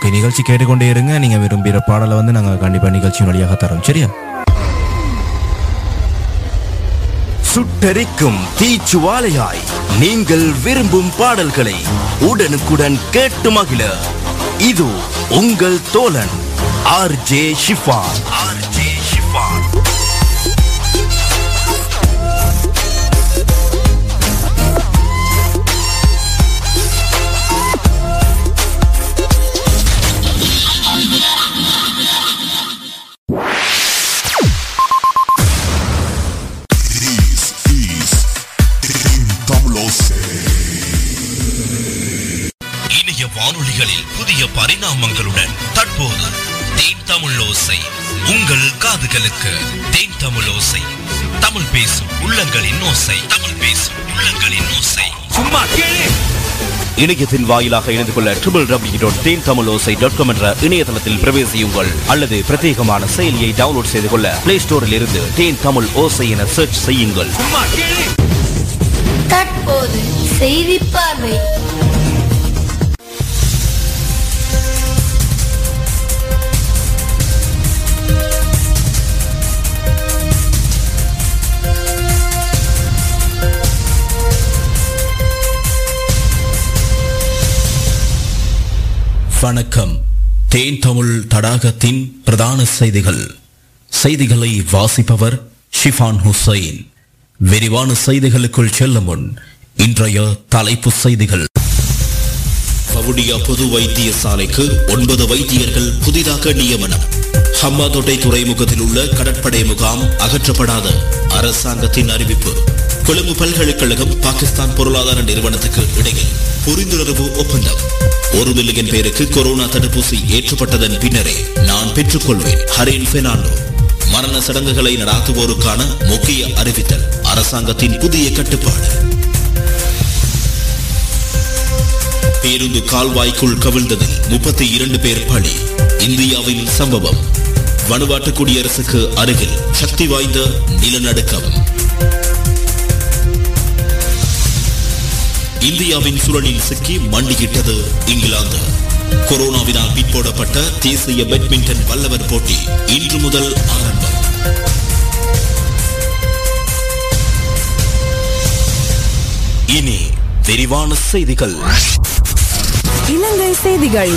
Okay நிகழ்ச்சி கேட்டுக்கொண்டே இருங்க நீங்க விரும்புகிற பாடலை வந்து நாங்க கண்டிப்பா நிகழ்ச்சியின் வழியாக தரோம் சரியா சுட்டெரிக்கும் தீச்சுவாலையாய் நீங்கள் விரும்பும் பாடல்களை உடனுக்குடன் கேட்டு மகிழ இது உங்கள் தோழன் R J Shifan R J Shifan இணைய வானொலிகளில் புதிய பரிணாமங்களுடன் தற்போது தேன் தமிழ் ஓசை உங்கள் காதுகளுக்கு தேன் தமிழ் ஓசை தமிழ் பேசும் உள்ளங்களின் ஓசை தமிழ் பேசும் உள்ளங்களின் ஓசை சும்மா கேளு இணையத்தின் வாயிலாக இணைந்து கொள்ள triple W dot Then Tamil Osai dot com என்ற இணையதளத்தில் பிரவேசியுங்கள் அல்லது பிரத்யேகமான செயலியை டவுன்லோட் செய்து கொள்ள பிளே ஸ்டோரில் இருந்து தேன் தமிழ் ஓசை என சர்ச் செய்யுங்கள் சும்மா கேளு தற்போது செய்தி பார்வை வணக்கம் தேன் தமிழ் தடாகத்தின் பிரதான செய்திகள் செய்திகளை வாசிப்பவர் ஷிஃபான் ஹுசைன் விரிவான செய்திகளுக்குள் செல்லும் முன் இன்றைய தலைப்பு செய்திகள் வவுனியா பொது வைத்தியசாலைக்கு ஒன்பது வைத்தியர்கள் புதிதாக நியமனம் ஹம்மாதோட்டை துறைமுகத்தில் உள்ள கடற்படை முகாம் அகற்றப்படாத அரசாங்கத்தின் அறிவிப்பு கொழும்பு பல்கலைக்கழகம் பாகிஸ்தான் பொருளாதார நிறுவனத்துக்கு இடையில் புரிந்துணர்வு ஒப்பந்தம் ஒரு மில்லியன் பேருக்கு கொரோனா தடுப்பூசி ஏற்றப்பட்டதன் பின்னரே நான் பெற்றுக்கொள்வேன் ஹரேன் பெர்னாண்டோ மரண சடங்குகளை நடாத்துவோருக்கான முக்கிய அறிவித்தல் அரசாங்கத்தின் புதிய கட்டுப்பாடு பேருந்து கால்வாய்க்குள் கவிழ்ந்ததில் முப்பத்தி இரண்டு பேர் பலி இந்தியாவில் சம்பவம் வனுவாட்டு குடியரசுக்கு அருகில் சக்தி வாய்ந்த நிலநடுக்கம் இந்தியாவின் சுழலில் சிக்கி மண்டியிட்டது இங்கிலாந்து கொரோனாவினால் பிற்போடப்பட்ட தேசிய பேட்மிண்டன் வல்லவர் போட்டி இன்று முதல் ஆரம்பம் இனி விரிவான செய்திகள் இலங்கை செய்திகள்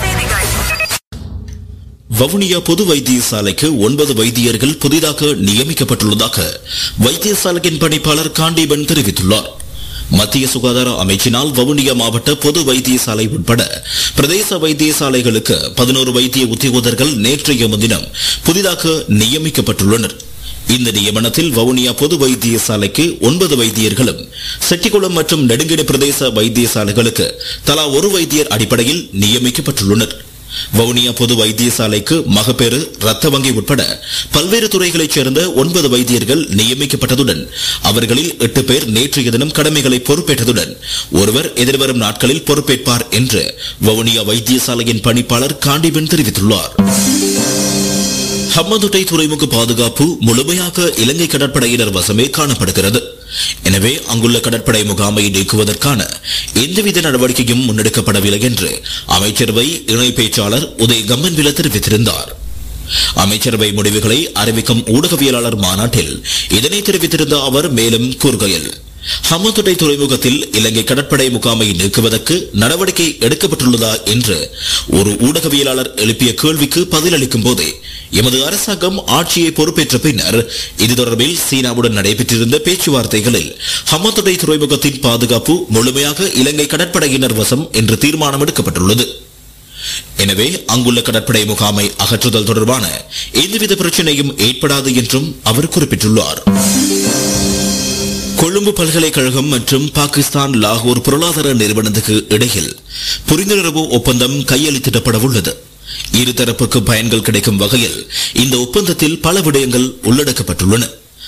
வவுனியா பொது வைத்தியசாலைக்கு ஒன்பது வைத்தியர்கள் புதிதாக நியமிக்கப்பட்டுள்ளதாக வைத்தியசாலையின் பணிப்பாளர் காண்டீபன் தெரிவித்துள்ளார் மத்திய சுகாதார அமைச்சினால் வவுனியா மாவட்ட பொது வைத்தியசாலை உட்பட பிரதேச வைத்தியசாலைகளுக்கு பதினோரு வைத்திய உத்தியோகத்தர்கள் நேற்றைய முன்தினம் புதிதாக நியமிக்கப்பட்டுள்ளனர் இந்த நியமனத்தில் வவுனியா பொது வைத்தியசாலைக்கு ஒன்பது வைத்தியர்களும் செட்டிக்குளம் மற்றும் நெடுங்கிணி பிரதேச வைத்தியசாலைகளுக்கு தலா ஒரு வைத்தியர் அடிப்படையில் நியமிக்கப்பட்டுள்ளனர் வவுனியா பொது வைத்தியசாலைக்கு மகப்பேறு ரத்த வங்கி உட்பட பல்வேறு துறைகளைச் சேர்ந்த ஒன்பது வைத்தியர்கள் நியமிக்கப்பட்டதுடன் அவர்களில் எட்டு பேர் நேற்றைய தினம் கடமைகளை பொறுப்பேற்றதுடன் ஒருவர் எதிர்வரும் நாட்களில் பொறுப்பேற்பார் என்று வவுனியா வைத்தியசாலையின் பணிப்பாளர் காண்டிபன் தெரிவித்துள்ளார் ஹம்மதுட்டை துறைமுக பாதுகாப்பு முழுமையாக இலங்கை கடற்படையினர் வசமே காணப்படுகிறது எனவே அங்குள்ள கடற்படை முகாமை நீக்குவதற்கான எந்தவித நடவடிக்கையும் முன்னெடுக்கப்படவில்லை என்று அமைச்சரவை இணை பேச்சாளர் உதய் கம்மன்வில தெரிவித்திருந்தார் அமைச்சரவை முடிவுகளை அறிவிக்கும் ஊடகவியலாளர் மாநாட்டில் இதனை தெரிவித்திருந்த அவர் மேலும் கூறுகையில் ஹம்மதுட்டை துறைமுகத்தில் இலங்கை கடற்படை முகாமை நீக்குவதற்கு நடவடிக்கை எடுக்கப்பட்டுள்ளதா என்று ஒரு ஊடகவியலாளர் எழுப்பிய கேள்விக்கு பதிலளிக்கும் போதே எமது அரசாங்கம் ஆட்சியை பொறுப்பேற்ற பின்னர் இது தொடர்பில் சீனாவுடன் நடைபெற்றிருந்த பேச்சுவார்த்தைகளில் ஹம்மதுட்டை துறைமுகத்தின் பாதுகாப்பு முழுமையாக இலங்கை கடற்படையினர் வசம் என்று தீர்மானம் எடுக்கப்பட்டுள்ளது எனவே அங்குள்ள கடற்படை முகாமை அகற்றுதல் தொடர்பான எந்தவித பிரச்சனையும் ஏற்படாது என்றும் அவர் குறிப்பிட்டுள்ளார் கொழும்பு பல்கலைக்கழகம் மற்றும் பாகிஸ்தான் லாகூர் பொருளாதார நிறுவனத்துக்கு இடையில் புரிந்துணர்வு ஒப்பந்தம் கையெழுத்திடப்பட உள்ளது இருதரப்புக்கு பயன்கள் கிடைக்கும் வகையில் இந்த ஒப்பந்தத்தில் பல விடயங்கள் உள்ளடக்கப்பட்டுள்ளன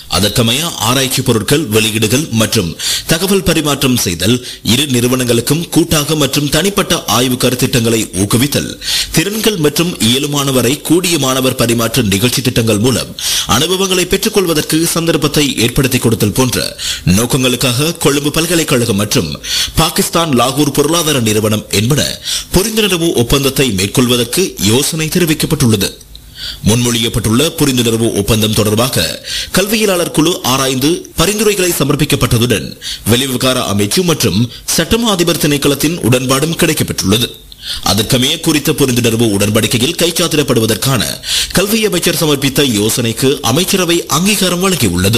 அதற்கமைய ஆராய்ச்சி பொருட்கள் வெளியீடுகள் மற்றும் தகவல் பரிமாற்றம் செய்தல் இரு நிறுவனங்களுக்கும் கூட்டாக மற்றும் தனிப்பட்ட ஆய்வு கருத்திட்டங்களை ஊக்குவித்தல் திறன்கள் மற்றும் இயலுமானவரை கூடிய மாணவர் பரிமாற்ற நிகழ்ச்சி திட்டங்கள் மூலம் அனுபவங்களை பெற்றுக்கொள்வதற்கு சந்தர்ப்பத்தை ஏற்படுத்தி கொடுத்தல் போன்ற நோக்கங்களுக்காக கொழும்பு பல்கலைக்கழகம் மற்றும் பாகிஸ்தான் லாகூர் பொருளாதார நிறுவனம் என்பன புரிந்துணர்வு ஒப்பந்தத்தை மேற்கொள்வதற்கு யோசனை தெரிவிக்கப்பட்டுள்ளது முன்மொழியப்பட்டுள்ள புரிந்துணர்வு ஒப்பந்தம் தொடர்பாக கல்வியலாளர் குழு ஆராய்ந்து பரிந்துரைகளை சமர்ப்பிக்கப்பட்டதுடன் வெளிவிவகார அமைச்சு மற்றும் சட்டமா அதிபர் திணைக்களத்தின் உடன்பாடும் கிடைக்கப்பெற்றுள்ளது அதற்கமைய குறித்த புரிந்துணர்வு உடன்படிக்கையில் கைச்சாத்திடப்படுவதற்கான கல்வி அமைச்சர் சமர்ப்பித்த யோசனைக்கு அமைச்சரவை அங்கீகாரம் வழங்கியுள்ளது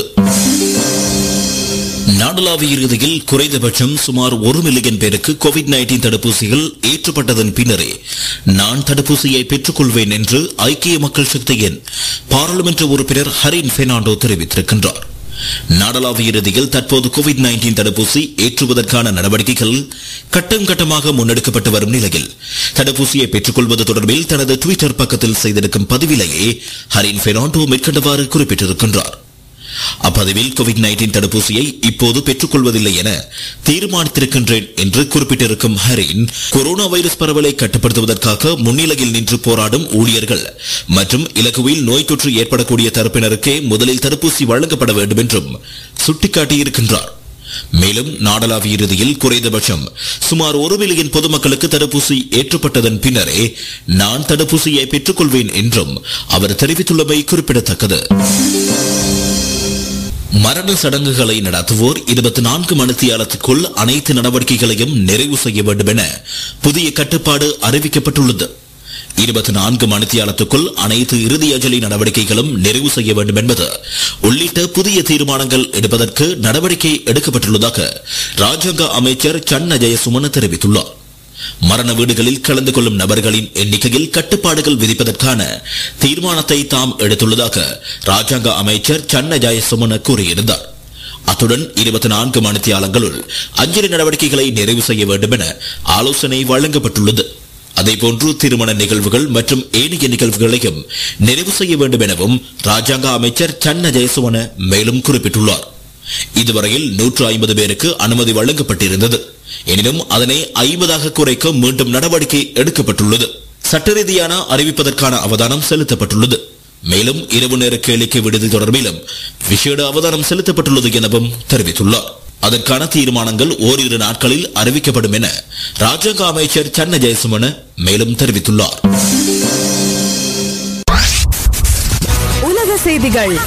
நாடளாவிய இறுதியில் குறைந்தபட்சம் சுமார் ஒரு மில்லியன் பேருக்கு கோவிட் நைன்டீன் தடுப்பூசிகள் ஏற்றப்பட்டதன் பின்னரே நான் தடுப்பூசியை பெற்றுக்கொள்வேன் என்று ஐக்கிய மக்கள் சக்தியின் பாராளுமன்ற உறுப்பினர் ஹரின் பெர்னாண்டோ தெரிவித்திருக்கின்றார் நாடளாவிய இறுதியில் தற்போது கோவிட் நைன்டீன் தடுப்பூசி ஏற்றுவதற்கான நடவடிக்கைகள் கட்டம் கட்டமாக முன்னெடுக்கப்பட்டு வரும் நிலையில் தடுப்பூசியை பெற்றுக்கொள்வது தொடர்பில் தனது டுவிட்டர் பக்கத்தில் செய்திருக்கும் பதிவிலேயே ஹரின் பெர்னாண்டோ மேற்கண்டவாறு குறிப்பிட்டிருக்கின்றார் அப்பதிவில் கோவிட் நைன்டீன் தடுப்பூசியை இப்போது பெற்றுக்கொள்வதில்லை என தீர்மானித்திருக்கின்றேன் என்று குறிப்பிட்டிருக்கும் ஹரின் கொரோனா வைரஸ் பரவலை கட்டுப்படுத்துவதற்காக முன்னிலையில் நின்று போராடும் ஊழியர்கள் மற்றும் இலக்குவில் நோய் தொற்று ஏற்படக்கூடிய தரப்பினருக்கே முதலில் தடுப்பூசி வழங்கப்பட வேண்டும் என்றும் சுட்டிக்காட்டியிருக்கின்றார் மேலும் நாடளாவிய இறுதியில் குறைந்தபட்சம் சுமார் ஒரு மில்லியன் பொதுமக்களுக்கு தடுப்பூசி ஏற்றப்பட்டதன் பின்னரே நான் தடுப்பூசியை பெற்றுக்கொள்வேன் என்றும் அவர் தெரிவித்துள்ளமை குறிப்பிடத்தக்கது மரண சடங்குகளை நடத்துவோர் இருபத்தி நான்கு மணித்தியாலத்துக்குள் அனைத்து நடவடிக்கைகளையும் நிறைவு செய்ய வேண்டும் என புதிய கட்டுப்பாடு அறிவிக்கப்பட்டுள்ளது இருபத்தி நான்கு மணித்தியாலத்துக்குள் அனைத்து இறுதி அஞ்சலி நடவடிக்கைகளும் நிறைவு செய்ய வேண்டும் என்பது உள்ளிட்ட புதிய தீர்மானங்கள் எடுப்பதற்கு நடவடிக்கை எடுக்கப்பட்டுள்ளதாக ராஜாங்க அமைச்சர் சன்ன ஜெயசுமன தெரிவித்துள்ளார் மரண வீடுகளில் கலந்து கொள்ளும் நபர்களின் எண்ணிக்கையில் கட்டுப்பாடுகள் விதிப்பதற்கான தீர்மானத்தை தாம் எடுத்துள்ளதாக ராஜாங்க அமைச்சர் சன்ன ஜெயசுமன கூறியிருந்தார் அத்துடன் இருபத்தி நான்கு மணித்தியாலங்களுள் அஞ்சலி நடவடிக்கைகளை நிறைவு செய்ய வேண்டும் என ஆலோசனை வழங்கப்பட்டுள்ளது அதேபோன்று திருமண நிகழ்வுகள் மற்றும் ஏனைய நிகழ்வுகளையும் நிறைவு செய்ய வேண்டும் எனவும் ராஜாங்க அமைச்சர் சன்ன ஜெயசுவன மேலும் குறிப்பிட்டுள்ளார் இதுவரையில் நூற்று ஐம்பது பேருக்கு அனுமதி வழங்கப்பட்டிருந்தது எனினும் அதனை ஐம்பதாக குறைக்க மீண்டும் நடவடிக்கை எடுக்கப்பட்டுள்ளது சட்ட ரீதியான அறிவிப்பதற்கான அவதானம் செலுத்தப்பட்டுள்ளது மேலும் இரவு நேர கேளிக்கை விடுதி தொடர்பிலும் விசேட அவதானம் செலுத்தப்பட்டுள்ளது எனவும் தெரிவித்துள்ளார் அதற்கான தீர்மானங்கள் ஓரிரு நாட்களில் அறிவிக்கப்படும் என ராஜாங்க அமைச்சர் சன்ன ஜெயசுமன மேலும் தெரிவித்துள்ளார் உலக செய்திகள்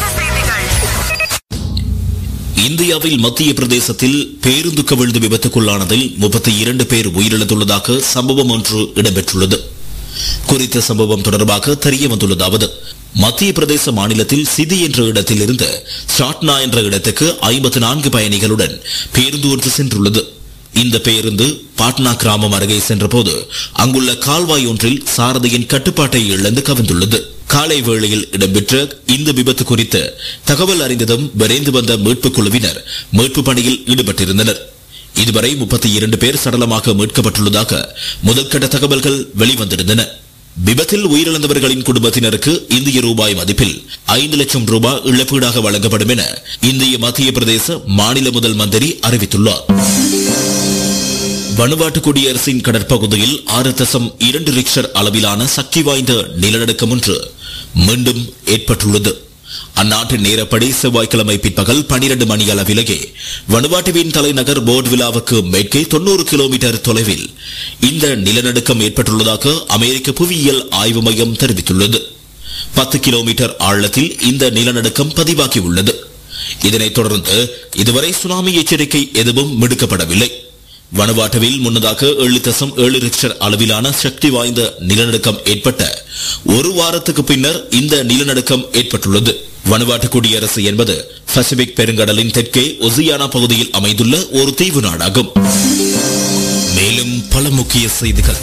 இந்தியாவில் மத்திய பிரதேசத்தில் பேருந்து கவிழ்ந்து விபத்துக்குள்ளானதில் முப்பத்தி இரண்டு பேர் உயிரிழந்துள்ளதாக சம்பவம் ஒன்று இடம்பெற்றுள்ளது குறித்த சம்பவம் தொடர்பாக தெரிய வந்துள்ளதாவது மத்திய பிரதேச மாநிலத்தில் சிதி என்ற இடத்தில் இருந்து ஷாட்னா என்ற இடத்துக்கு ஐம்பத்தி நான்கு பயணிகளுடன் பேருந்து ஒன்று சென்றுள்ளது இந்த பேருந்து பாட்னா கிராமம் அருகே சென்றபோது அங்குள்ள கால்வாய் ஒன்றில் சாரதியின் கட்டுப்பாட்டை இழந்து கவிழ்ந்துள்ளது காலை வேளையில் இடம்பெற்ற இந்த விபத்து குறித்து தகவல் அறிந்ததும் விரைந்து வந்த மீட்புக் குழுவினர் மீட்பு பணியில் ஈடுபட்டிருந்தனர் இதுவரை முப்பத்தி இரண்டு பேர் சடலமாக மீட்கப்பட்டுள்ளதாக முதற்கட்ட தகவல்கள் வெளிவந்திருந்தன விபத்தில் உயிரிழந்தவர்களின் குடும்பத்தினருக்கு இந்திய ரூபாய் மதிப்பில் ஐந்து லட்சம் ரூபாய் இழப்பீடாக வழங்கப்படும் என இந்திய மத்திய பிரதேச மாநில முதல் மந்திரி அறிவித்துள்ளார் வனுவாட்டு குடியரசின் கடற்பகுதியில் ஆறு தசம் இரண்டு ரிக்ஷர் அளவிலான சக்தி வாய்ந்த நிலநடுக்கம் ஒன்று மீண்டும் ஏற்பட்டுள்ளது அந்நாட்டின் நேரப்படி செவ்வாய்க்கிழமை பிற்பகல் பனிரெண்டு மணி அளவிலேயே வனுவாட்டுவின் தலைநகர் போர்ட்விலாவுக்கு மேற்கே தொண்ணூறு கிலோமீட்டர் தொலைவில் இந்த நிலநடுக்கம் ஏற்பட்டுள்ளதாக அமெரிக்க புவியியல் ஆய்வு மையம் தெரிவித்துள்ளது பத்து கிலோமீட்டர் ஆழத்தில் இந்த நிலநடுக்கம் பதிவாகியுள்ளது இதனைத் தொடர்ந்து இதுவரை சுனாமி எச்சரிக்கை எதுவும் விடுக்கப்படவில்லை வனுவாட்டுவில் முன்னதாக ஏழு தசம் ஏழு ரிக்டர் அளவிலான சக்தி வாய்ந்த நிலநடுக்கம் ஏற்பட்ட ஒரு வாரத்துக்கு பின்னர் இந்த நிலநடுக்கம் ஏற்பட்டுள்ளது வனுவாட்டு குடியரசு என்பது பசிபிக் பெருங்கடலின் தெற்கே ஒசியானா பகுதியில் அமைந்துள்ள ஒரு தீவு நாடாகும் மேலும் பல முக்கிய செய்திகள்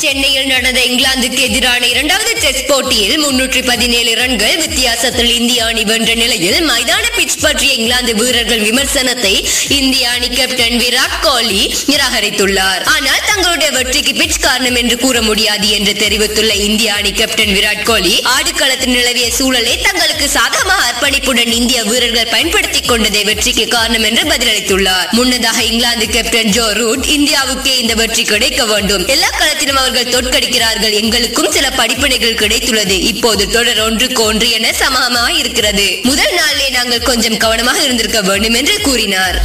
சென்னையில் நடந்த இங்கிலாந்துக்கு எதிரான இரண்டாவது டெஸ்ட் போட்டியில் முன்னூற்றி பதினேழு ரன்கள் வித்தியாசத்தில் இந்திய அணி வென்ற நிலையில் மைதான பிட்ச் பற்றிய இங்கிலாந்து வீரர்கள் விமர்சனத்தை இந்திய அணி கேப்டன் விராட் கோலி நிராகரித்துள்ளார் ஆனால் தங்களுடைய வெற்றிக்கு பிட்ச் காரணம் என்று கூற முடியாது என்று தெரிவித்துள்ள இந்திய அணி கேப்டன் விராட் கோலி ஆடுகளத்தில் நிலவிய சூழலை தங்களுக்கு சாதகமாக அர்ப்பணிப்புடன் இந்திய வீரர்கள் பயன்படுத்திக் கொண்டதே வெற்றிக்கு காரணம் என்று பதிலளித்துள்ளார் முன்னதாக இங்கிலாந்து கேப்டன் ஜோ ரூட் இந்தியாவுக்கே இந்த வெற்றி கிடைக்க வேண்டும் எல்லா களத்திலும் அவர்கள் தோற்கடிக்கிறார்கள் எங்களுக்கும் சில படிப்பினைகள் கிடைத்துள்ளது இப்போது தொடர் ஒன்றுக்கு ஒன்று என சமமாக இருக்கிறது முதல் நாளிலே நாங்கள் கொஞ்சம் கவனமாக இருந்திருக்க வேண்டும் என்று கூறினார்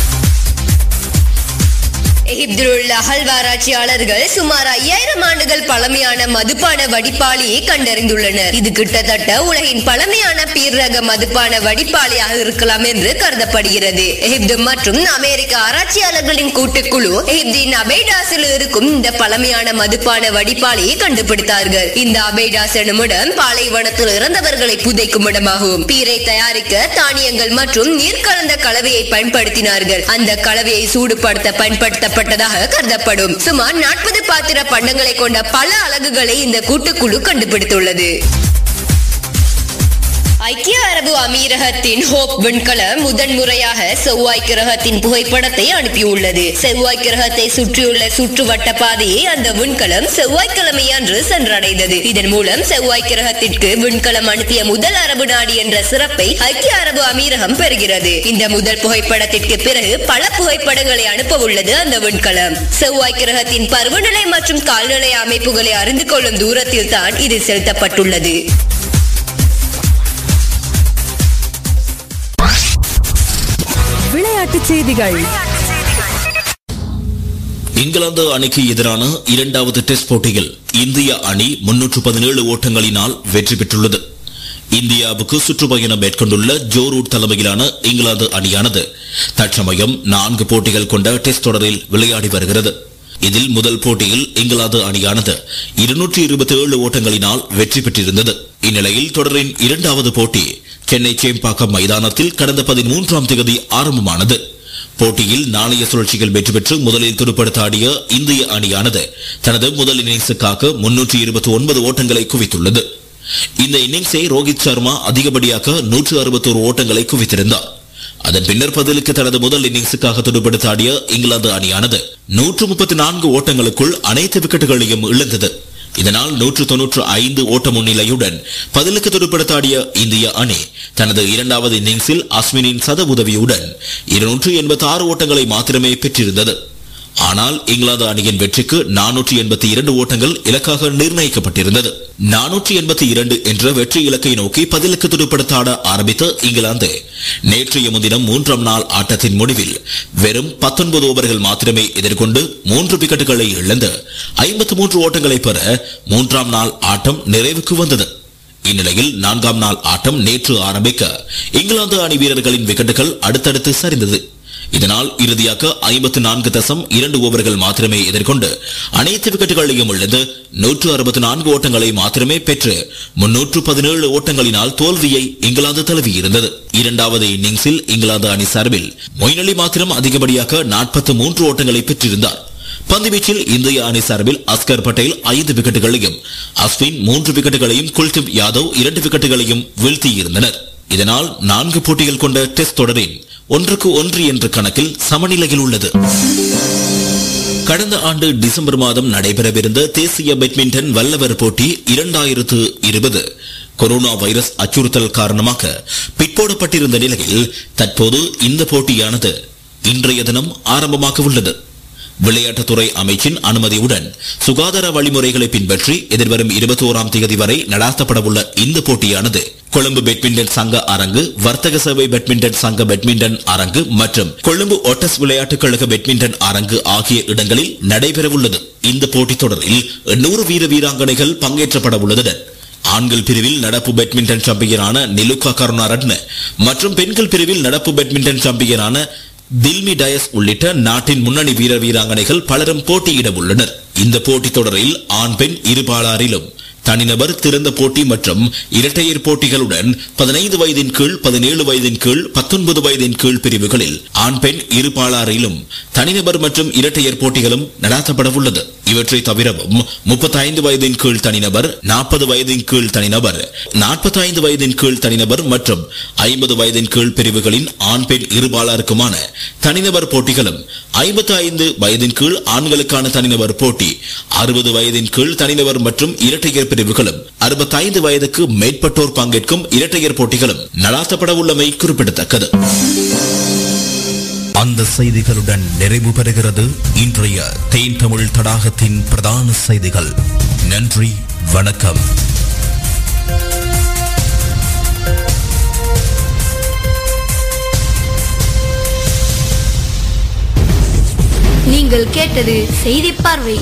எகிப்தில் உள்ள அகழ்வாராய்ச்சியாளர்கள் சுமார் ஐயாயிரம் ஆண்டுகள் பழமையான மதுபான வடிப்பாளியை கண்டறிந்துள்ளனர் இது கிட்டத்தட்ட உலகின் பழமையான பீர்ரக மதுபான வடிப்பாளியாக இருக்கலாம் என்று கருதப்படுகிறது எகிப்து மற்றும் அமெரிக்க ஆராய்ச்சியாளர்களின் கூட்டுக்குழு எகிப்தின் அபேடாஸில் இருக்கும் இந்த பழமையான மதுபான வடிப்பாளியை கண்டுபிடித்தார்கள் இந்த அபேடாஸ் எனும் இடம் பாலைவனத்தில் இறந்தவர்களை புதைக்கும் இடமாகும் பீரை தயாரிக்க தானியங்கள் மற்றும் நீர் கலந்த கலவையை பயன்படுத்தினார்கள் அந்த கலவையை சூடுபடுத்த பயன்படுத்தப்பட்டதாக கருதப்படும் சுமார் நாற்பது பாத்திர பண்டங்களை கொண்ட பல அலகுகளை இந்த கூட்டுக்குழு கண்டுபிடித்துள்ளது ஐக்கிய அரபு அமீரகத்தின் ஹோப் விண்கலம் முதன் முறையாக செவ்வாய் கிரகத்தின் புகைப்படத்தை அனுப்பியுள்ளது செவ்வாய் கிரகத்தை சுற்றியுள்ள சுற்றுவட்ட பாதையை அந்த விண்கலம் செவ்வாய்க்கிழமை அன்று சென்றடைந்தது இதன் மூலம் செவ்வாய் கிரகத்திற்கு விண்கலம் அனுப்பிய முதல் அரபு நாடு என்ற சிறப்பை ஐக்கிய அரபு அமீரகம் பெறுகிறது இந்த முதல் புகைப்படத்திற்கு பிறகு பல புகைப்படங்களை அனுப்ப உள்ளது அந்த விண்கலம் செவ்வாய் கிரகத்தின் பருவநிலை மற்றும் கால்நிலை அமைப்புகளை அறிந்து கொள்ளும் தூரத்தில் தான் இது செலுத்தப்பட்டுள்ளது விளையாட்டுச் செய்திகள் இங்கிலாந்து அணிக்கு எதிரான இரண்டாவது டெஸ்ட் போட்டியில் இந்திய அணி முன்னூற்று பதினேழு ஓட்டங்களினால் வெற்றி பெற்றுள்ளது இந்தியாவுக்கு சுற்றுப்பயணம் மேற்கொண்டுள்ள ஜோ ரூட் தலைமையிலான இங்கிலாந்து அணியானது தற்சமயம் நான்கு போட்டிகள் கொண்ட டெஸ்ட் தொடரில் விளையாடி வருகிறது இதில் முதல் போட்டியில் இங்கிலாந்து அணியானது இருநூற்றி இருபத்தி ஏழு ஓட்டங்களினால் வெற்றி பெற்றிருந்தது இந்நிலையில் தொடரின் இரண்டாவது போட்டி சென்னை சேம்பாக்கம் மைதானத்தில் கடந்த பதிமூன்றாம் தேதி ஆரம்பமானது போட்டியில் நாணய சுழற்சிகள் வெற்றி பெற்று முதலில் துடுப்படுத்த ஆடிய இந்திய அணியானது தனது முதல் இன்னிங்ஸுக்காக முன்னூற்றி இருபத்தி ஒன்பது ஓட்டங்களை குவித்துள்ளது இந்த இன்னிங்ஸை ரோஹித் சர்மா அதிகப்படியாக நூற்று அறுபத்தோரு ஓட்டங்களை குவித்திருந்தார் அதன் பின்னர் பதிலுக்கு தனது முதல் இன்னிங்ஸுக்காக துடுப்படுத்த ஆடிய இங்கிலாந்து அணியானது நூற்று முப்பத்தி நான்கு ஓட்டங்களுக்குள் அனைத்து விக்கெட்டுகளையும் இழந்தது இதனால் நூற்று தொன்னூற்று ஐந்து ஓட்ட முன்னிலையுடன் பதிலுக்கு துடுப்படுத்தாடிய இந்திய அணி தனது இரண்டாவது இன்னிங்ஸில் அஸ்வினின் சத உதவியுடன் இருநூற்று எண்பத்தி ஆறு ஓட்டங்களை மாத்திரமே பெற்றிருந்தது ஆனால் இங்கிலாந்து அணியின் வெற்றிக்கு நானூற்றி எண்பத்தி இரண்டு ஓட்டங்கள் இலக்காக நிர்ணயிக்கப்பட்டிருந்தது நானூற்றி எண்பத்தி இரண்டு என்ற வெற்றி இலக்கை நோக்கி பதிலுக்கு துடுப்படுத்தாட ஆரம்பித்த இங்கிலாந்து நேற்றைய முன்தினம் மூன்றாம் நாள் ஆட்டத்தின் முடிவில் வெறும் பத்தொன்பது ஓவர்கள் மாத்திரமே எதிர்கொண்டு மூன்று விக்கெட்டுகளை இழந்து ஐம்பத்தி மூன்று ஓட்டங்களை பெற மூன்றாம் நாள் ஆட்டம் நிறைவுக்கு வந்தது இந்நிலையில் நான்காம் நாள் ஆட்டம் நேற்று ஆரம்பிக்க இங்கிலாந்து அணி வீரர்களின் விக்கெட்டுகள் அடுத்தடுத்து சரிந்தது இதனால் இறுதியாக ஐம்பத்தி நான்கு தசம் இரண்டு ஓவர்கள் மாத்திரமே எதிர்கொண்டு அனைத்து விக்கெட்டுகளையும் இழந்து நூற்று அறுபத்தி நான்கு ஓட்டங்களை மாத்திரமே பெற்று முன்னூற்று பதினேழு ஓட்டங்களினால் தோல்வியை இங்கிலாந்து தழுவியிருந்தது இரண்டாவது இன்னிங்ஸில் இங்கிலாந்து அணி சார்பில் மொயின் அலி மாத்திரம் அதிகப்படியாக நாற்பத்தி மூன்று ஓட்டங்களை பெற்றிருந்தார் பந்துவீச்சில் இந்திய அணி சார்பில் அஸ்கர் பட்டேல் ஐந்து விக்கெட்டுகளையும் அஸ்வின் மூன்று விக்கெட்டுகளையும் குல்தீப் யாதவ் இரண்டு விக்கெட்டுகளையும் வீழ்த்தியிருந்தனர் இதனால் நான்கு போட்டிகள் கொண்ட டெஸ்ட் தொடரின் ஒன்றுக்கு ஒன்று என்ற கணக்கில் சமநிலையில் உள்ளது கடந்த ஆண்டு டிசம்பர் மாதம் நடைபெறவிருந்த தேசிய பேட்மிண்டன் வல்லவர் போட்டி இரண்டாயிரத்து இருபது கொரோனா வைரஸ் அச்சுறுத்தல் காரணமாக பிற்போடப்பட்டிருந்த நிலையில் தற்போது இந்த போட்டியானது இன்றைய தினம் ஆரம்பமாக உள்ளது விளையாட்டுத்துறை அமைச்சின் அனுமதியுடன் சுகாதார வழிமுறைகளை பின்பற்றி எதிர்வரும் இருபத்தி ஓராம் தேதி வரை நடாத்தப்படவுள்ள இந்த போட்டியானது கொழும்பு பேட்மிண்டன் சங்க அரங்கு வர்த்தக சேவை பேட்மிண்டன் சங்க பேட்மிண்டன் அரங்கு மற்றும் கொழும்பு ஒட்டஸ் விளையாட்டுக் கழக பேட்மிண்டன் அரங்கு ஆகிய இடங்களில் நடைபெறவுள்ளது இந்த போட்டித் தொடரில் எண்ணூறு வீர வீராங்கனைகள் பங்கேற்றப்பட உள்ளதுடன் ஆண்கள் பிரிவில் நடப்பு பேட்மிண்டன் சாம்பியனான நிலுக்கா கருணாரட்ன மற்றும் பெண்கள் பிரிவில் நடப்பு பேட்மிண்டன் சாம்பியனான தில்மி டயஸ் உள்ளிட்ட நாட்டின் முன்னணி வீரர் வீராங்கனைகள் பலரும் போட்டியிட உள்ளனர் இந்த போட்டித் தொடரில் ஆண் பெண் இருபாலாரிலும் தனிநபர் திறந்த போட்டி மற்றும் இரட்டையர் போட்டிகளுடன் பதினைந்து வயதின் கீழ் பதினேழு வயதின் கீழ் பத்தொன்பது வயதின் கீழ் பிரிவுகளில் ஆண் பெண் இருபாலாரிலும் தனிநபர் மற்றும் இரட்டையர் போட்டிகளும் நடாத்தப்பட உள்ளது இவற்றை தவிரவும் முப்பத்தைந்து வயதின் கீழ் தனிநபர் நாற்பது வயதின் கீழ் தனிநபர் நாற்பத்தைந்து வயதின் கீழ் தனிநபர் மற்றும் ஐம்பது வயதின் கீழ் பிரிவுகளின் ஆண் பெண் இருபாலருக்குமான தனிநபர் போட்டிகளும் ஐம்பத்தி ஐந்து வயதின் கீழ் ஆண்களுக்கான தனிநபர் போட்டி அறுபது வயதின் கீழ் தனிநபர் மற்றும் இரட்டையர் பிரிவுகளும் அறுபத்தைந்து வயதுக்கு மேற்பட்டோர் பங்கேற்கும் இரட்டையர் போட்டிகளும் நடாத்தப்பட உள்ளமை குறிப்பிடத்தக்கது அந்த செய்திகளுடன் நிறைவு பெறுகிறது இன்றைய தேன் தமிழ் தடாகத்தின் பிரதான செய்திகள் நன்றி வணக்கம் நீங்கள் கேட்டது செய்தி பார்வை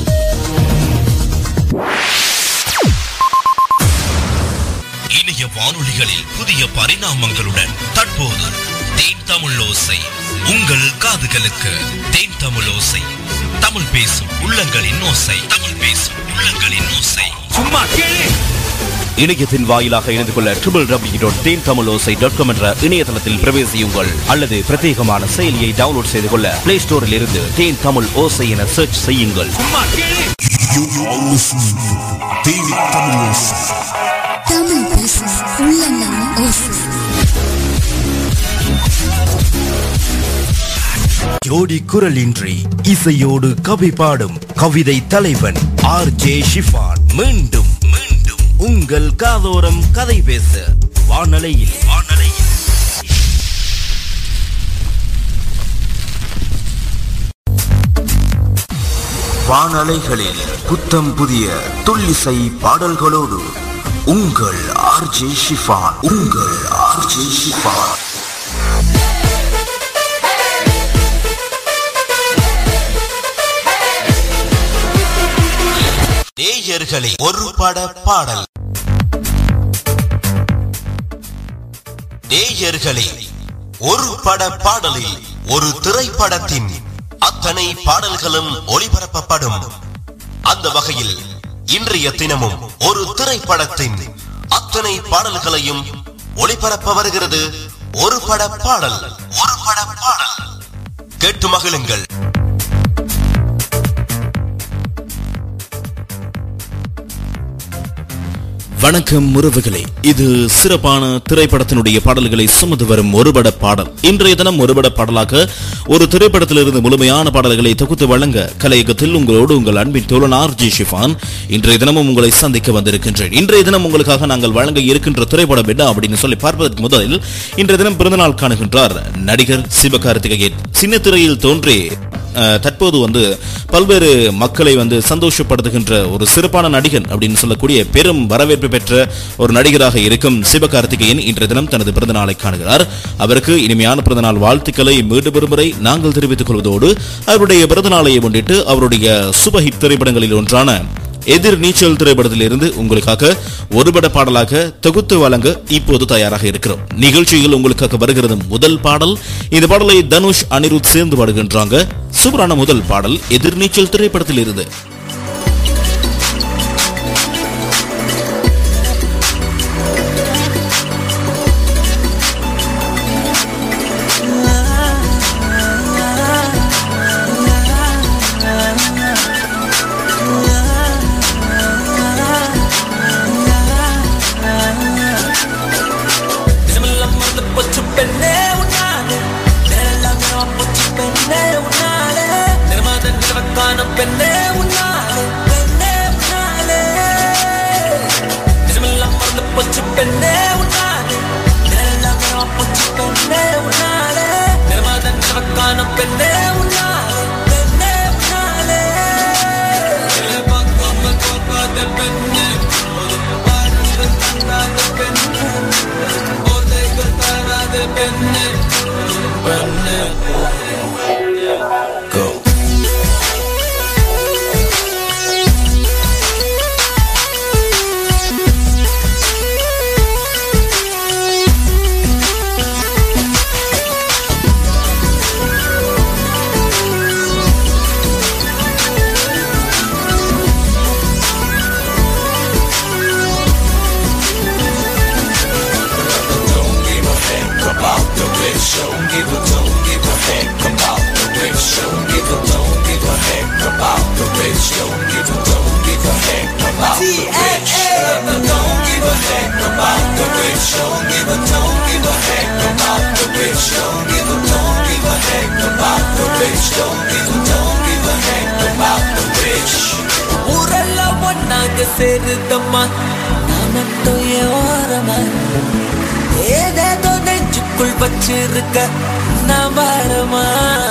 இணைய வானொலிகளில் புதிய பரிணாமங்களுடன் தற்போது தேன் தமிழ் ஓசை உங்கள் காதுகளுக்கு தேன் தமிழ் ஓசை தமிழ் பேசும் உள்ளங்களின் ஓசை தமிழ் பேசும் உள்ளங்களின் ஓசை சும்மா கேளு இணையத்தின் வாயிலாக இணைந்து கொள்ள triple W dot Then Tamil Osai dot com என்ற இணையதளத்தில் பிரவேசியுங்கள் அல்லது பிரத்யேகமான செயலியை டவுன்லோட் செய்து கொள்ள பிளே ஸ்டோரில் இருந்து தேன் தமிழ் ஓசை என சர்ச் செய்யுங்கள் தமிழ் பேசும் உள்ளங்களின் ஓசை ஜோடி குரலின்றி இசையோடு கவி பாடும் கவிதை தலைவன் ஆர் ஜே ஷிஃபான் மீண்டும் மீண்டும் உங்கள் காதோரம் கதை பேச வானலையில் வானலையில் வானலைகளில் புத்தம் புதிய துல்லிசை பாடல்களோடு உங்கள் ஆர் ஜே ஷிஃபான் உங்கள் ஆர் ஜே ஷிஃபான் நேயர்களே ஒரு பட பாடல் நேயர்களே ஒரு பட பாடலில் ஒரு திரைப்படத்தின் அத்தனை பாடல்களும் ஒளிபரப்பப்படும் அந்த வகையில் இன்றைய தினமும் ஒரு திரைப்படத்தின் அத்தனை பாடல்களையும் ஒளிபரப்ப வருகிறது ஒரு பட பாடல் ஒரு பட பாடல் கேட்டு மகிழுங்கள் வணக்கம் உறவுகளே இது சிறப்பான திரைப்படத்தினுடைய பாடல்களை சுமந்து வரும் ஒருபட பாடல் இன்றைய தினம் ஒருபட பாடலாக ஒரு திரைப்படத்திலிருந்து முழுமையான பாடல்களை தொகுத்து வழங்க கலையகத்தில் உங்களோடு உங்கள் அன்பின் தோழன் ஆர் ஜி ஷிஃபான் இன்றைய தினமும் உங்களை சந்திக்க வந்திருக்கின்றேன் இன்றைய தினம் உங்களுக்காக நாங்கள் வழங்க இருக்கின்ற திரைப்படம் என்ன அப்படின்னு சொல்லி பார்ப்பதற்கு முதலில் இன்றைய தினம் பிறந்தநாள் காணுகின்றார் நடிகர் சிவகார்த்திகேயன் சின்ன திரையில் தோன்றி அஹ், தற்போது வந்து பல்வேறு மக்களை வந்து சந்தோஷப்படுத்துகின்ற ஒரு சிறப்பான நடிகன் அப்படின்னு சொல்லக்கூடிய பெரும் வரவேற்பு பெற்ற ஒரு நடிகராக இருக்கும் சிவகார்த்திகேயன் இன்றைய தினம் தனது பிறந்த நாளை காணுகிறார் அவருக்கு இனிமையான பிறந்தநாள் வாழ்த்துக்களை மீண்டும் ஒருமுறை நாங்கள் தெரிவித்துக் கொள்வதோடு அவருடைய பிறந்த நாளை முன்னிட்டு அவருடைய சுபஹிட் திரைப்படங்களில் ஒன்றான எதிர் நீச்சல் திரைப்படத்திலிருந்து உங்களுக்காக ஒருபட பாடலாக தொகுத்து வழங்க இப்போது தயாராக இருக்கிறோம் நிகழ்ச்சியில் உங்களுக்காக வருகிறது முதல் பாடல் இந்த பாடலை தனுஷ் அனிருத் சேர்ந்து பாடுகின்றாங்க சூப்பரான முதல் பாடல் எதிர் நீச்சல் திரைப்படத்திலிருந்து நிஜமெல்லாம் மறந்து போச்சு பெண்ணே உன்னாலே நேரெல்லாமே போச்சு பெண்ணே உன்னாலே நிர்மாத நிலவக்கான பெண்ணே உன்னாலே பெண்ணே உன்னாலே நிஜமெல்லாம் மறந்து போச்சு பெண்ணே உன்னாலே நேரெல்லாமே போச்சு பெண்ணே உன்னாலே நிர்மாத நிலவக்கான பெண்ணே உன்னாலே பெண்ணே உன்னாலே பார்க்காம பார்க்காத பெண்ணே பாடுங்கள் தந்தாத பெண்ணே போதைகள் தராத பெண்ணே பெண்ணே Don't give a don't give a heck about the rich. Don't give a சேருதம்மா நான் மட்டும் என் ஓரமா ஏதேதோ நெஞ்சுக்குள் வச்சிருக்க நான் பாரமா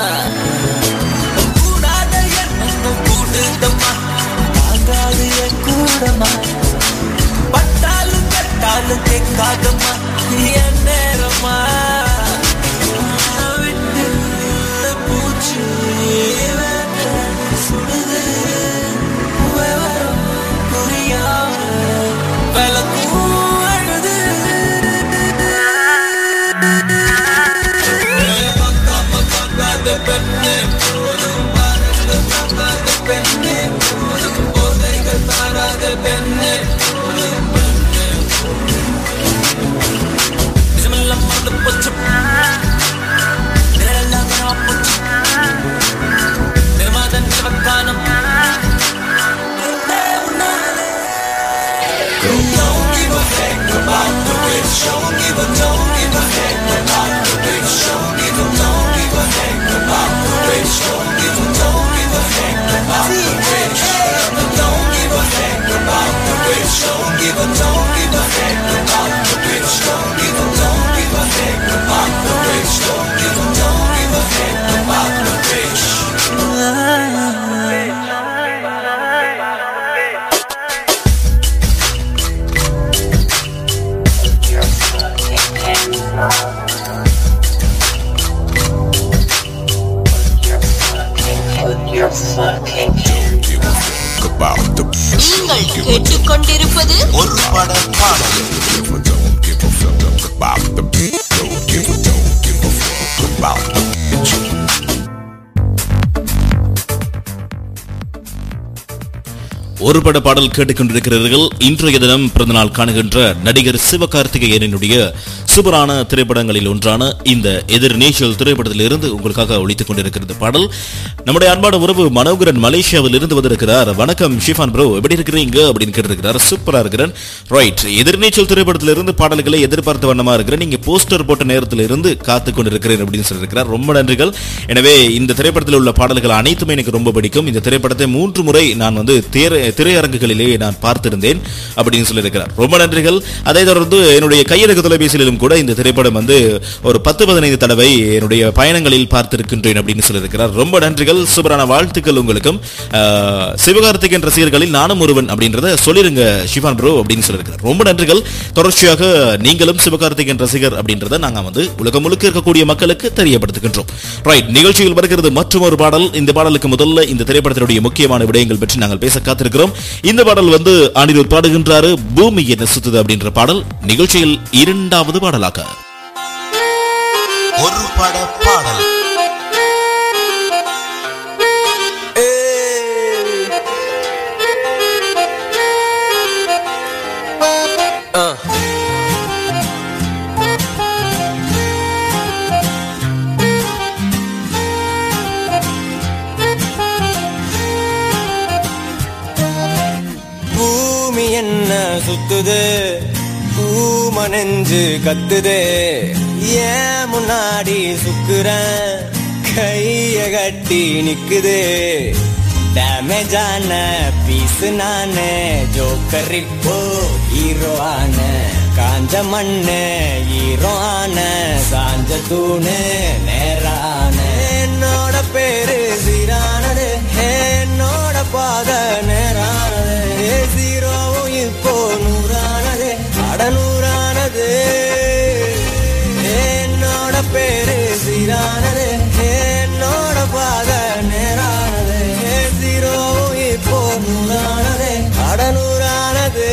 கூடாத எண்ணங்கள் கூடுதம்மா தாங்காது என் கூடமா பட்டாலும் கட்டாலும் கேட்காதம்மா என் நேரமா விட்டு பூச்சி வேட்ட சுடுது விவரம் புரியாம விளக்கும் அழுது நிஜமெல்லாம் மறந்து போச்சு நிழலெல்லாம் காணாம போச்சு நிர்மாதன் சிவக்கானம் உன்னாலே Don't give a heck about the rich. Don't give a, don't give a heck about the rich. Don't give a, don't give a heck about the rich. Don't give a, don't give a heck about the rich. Don't give a heck about the rich. Don't give a, don't give a heck about the rich. Don't give a, don't give a heck about the rich. Don't give a, don't give a heck about the rich. நீங்கள் கேட்டுக்கொண்டிருப்பது ஒரு பட பாடல் ஒரு பட பாடல் கேட்டுக்கொண்டிருக்கிறீர்கள் இன்றைய தினம் பிறந்தநாள் காணுகின்ற நடிகர் சிவகார்த்திகேயனுடைய சூப்பரான திரைப்படங்களில் ஒன்றான இந்த எதிர்நீச்சல் திரைப்படத்திலிருந்து உங்களுக்காக ஒழித்துக் கொண்டிருக்கிறது பாடல் நம்முடைய அன்பான உறவு மனோகரன் மலேசியாவில் இருந்து வந்திருக்கிறார் வணக்கம் ஷிஃபான் ப்ரோ எப்படி இருக்கிறீங்க அப்படின்னு கேட்டிருக்கிறார் சூப்பரா இருக்கிறேன் ரைட் எதிர்நீச்சல் திரைப்படத்திலிருந்து பாடல்களை எதிர்பார்த்த வண்ணமா இருக்கிறேன் நீங்க போஸ்டர் போட்ட நேரத்தில் இருந்து காத்து கொண்டிருக்கிறேன் அப்படின்னு சொல்லியிருக்கிறார் ரொம்ப நன்றிகள் எனவே இந்த திரைப்படத்தில் உள்ள பாடல்கள் அனைத்துமே எனக்கு ரொம்ப பிடிக்கும் இந்த திரைப்படத்தை மூன்று முறை நான் வந்து திரை திரையரங்குகளிலே நான் பார்த்திருந்தேன் அப்படின்னு சொல்லியிருக்கிறார் ரொம்ப நன்றிகள் அதை தொடர்ந்து என்னுடைய கையடக்கு தொலைபேசியிலும் கூட இந்த திரைப்படம் வந்து ஒரு பத்து பதினைந்து தடவை என்னுடைய பயணங்களில் பார்த்திருக்கின்றேன் அப்படின்னு சொல்லியிருக்கிறார் ரொம்ப நன்றிகள் சூப்பரான வாழ்த்துக்கள் உங்களுக்கும் ஆஹ், சிவகார்த்திகேயன் ரசிகர்களில் நானும் ஒருவன் அப்படின்றத சொல்லிருங்க ஷிஃபான் ப்ரோ அப்படின்னு சொல்லியிருக்கிறார் ரொம்ப நன்றிகள் தொடர்ச்சியாக நீங்களும் சிவகார்த்திகேயன் ரசிகர் அப்படின்றத நாங்க வந்து உலகம் முழுக்க இருக்கக்கூடிய மக்களுக்கு தெரியப்படுத்துகின்றோம் ரைட் நிகழ்ச்சியில் வருகிறது மற்றும் ஒரு பாடல் இந்த பாடலுக்கு முதல்ல இந்த திரைப்படத்தினுடைய முக்கியமான விடயங்கள் பற்றி நாங்கள் பேச காத்திருக்கிறோம் இந்த பாடல் வந்து அனிருத் பாடுகின்றாரு பூமி என்ன சுத்துது அப்படின்ற பாடல் நிகழ்ச்சியில் இரண்டாவது பாடலாக ஒரு பட பாடல் பூமி என்ன சுத்துது பூம நெஞ்சு கத்துது ஏன் முன்னாடி சுக்குறேன் கைய கட்டி நிக்குது டேமேஜான பீஸ் நானு ஜோக்கர் இப்போ ஹீரோ ஆன காஞ்ச மண்ணு ஹீரோ ஆன சாஞ்ச தூணு நேரான என்னோட பேரு சீரானது என்னோட பாத நேரானது சீரோவும் இப்போ நூறானது அடநூறானது என்னோட பேரு சீரானது என்னோட பாத நேரானது சீரோவும் இப்போ நூறானது அடநூறானது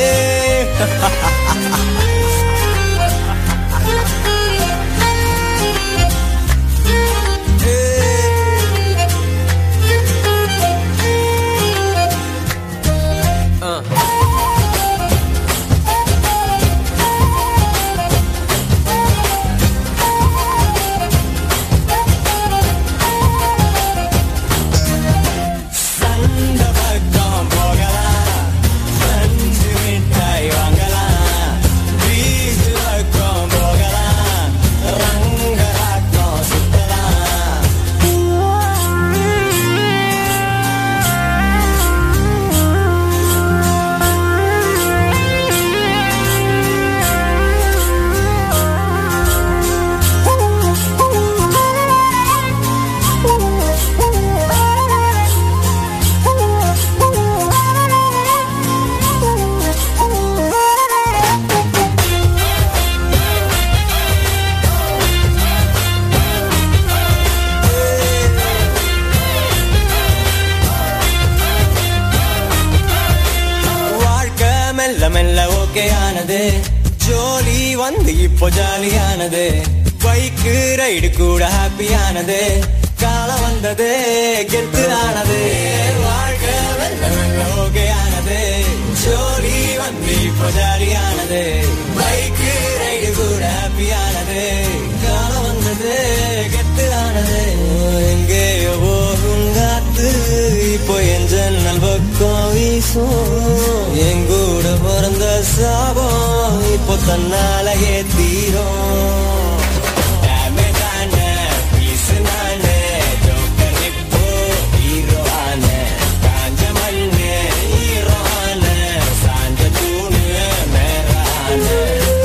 ஓகே ஆனது ஜோலி வந்து இப்போ ஜாலியானது பைக்கு ரைடு கூட ஹாப்பியானது காலம் வந்தது கெத்து ஆனது வாழ்க்கை வெள்ள வெள்ள ஓகே ஆனது ஜோலி வந்து இப்போ ஜாலியானது பைக்கு ரைடு கூட ஹாப்பியானது காலம் வந்தது கெத்து ஆனது எங்கேயோ போகும் காத்து இப்போ என் ஜன்னல் பக்கம் வீசும் என் கூட பிறந்த சாபம் இப்போ தன்னாலேயே தீரும் Dame தானே, பீசு நானே, ஜோக்கர் இப்போ hero ஆனே. காஞ்ச மண்ணு, hero ஆனே, சாஞ்ச தூணு, மேல ஆனே.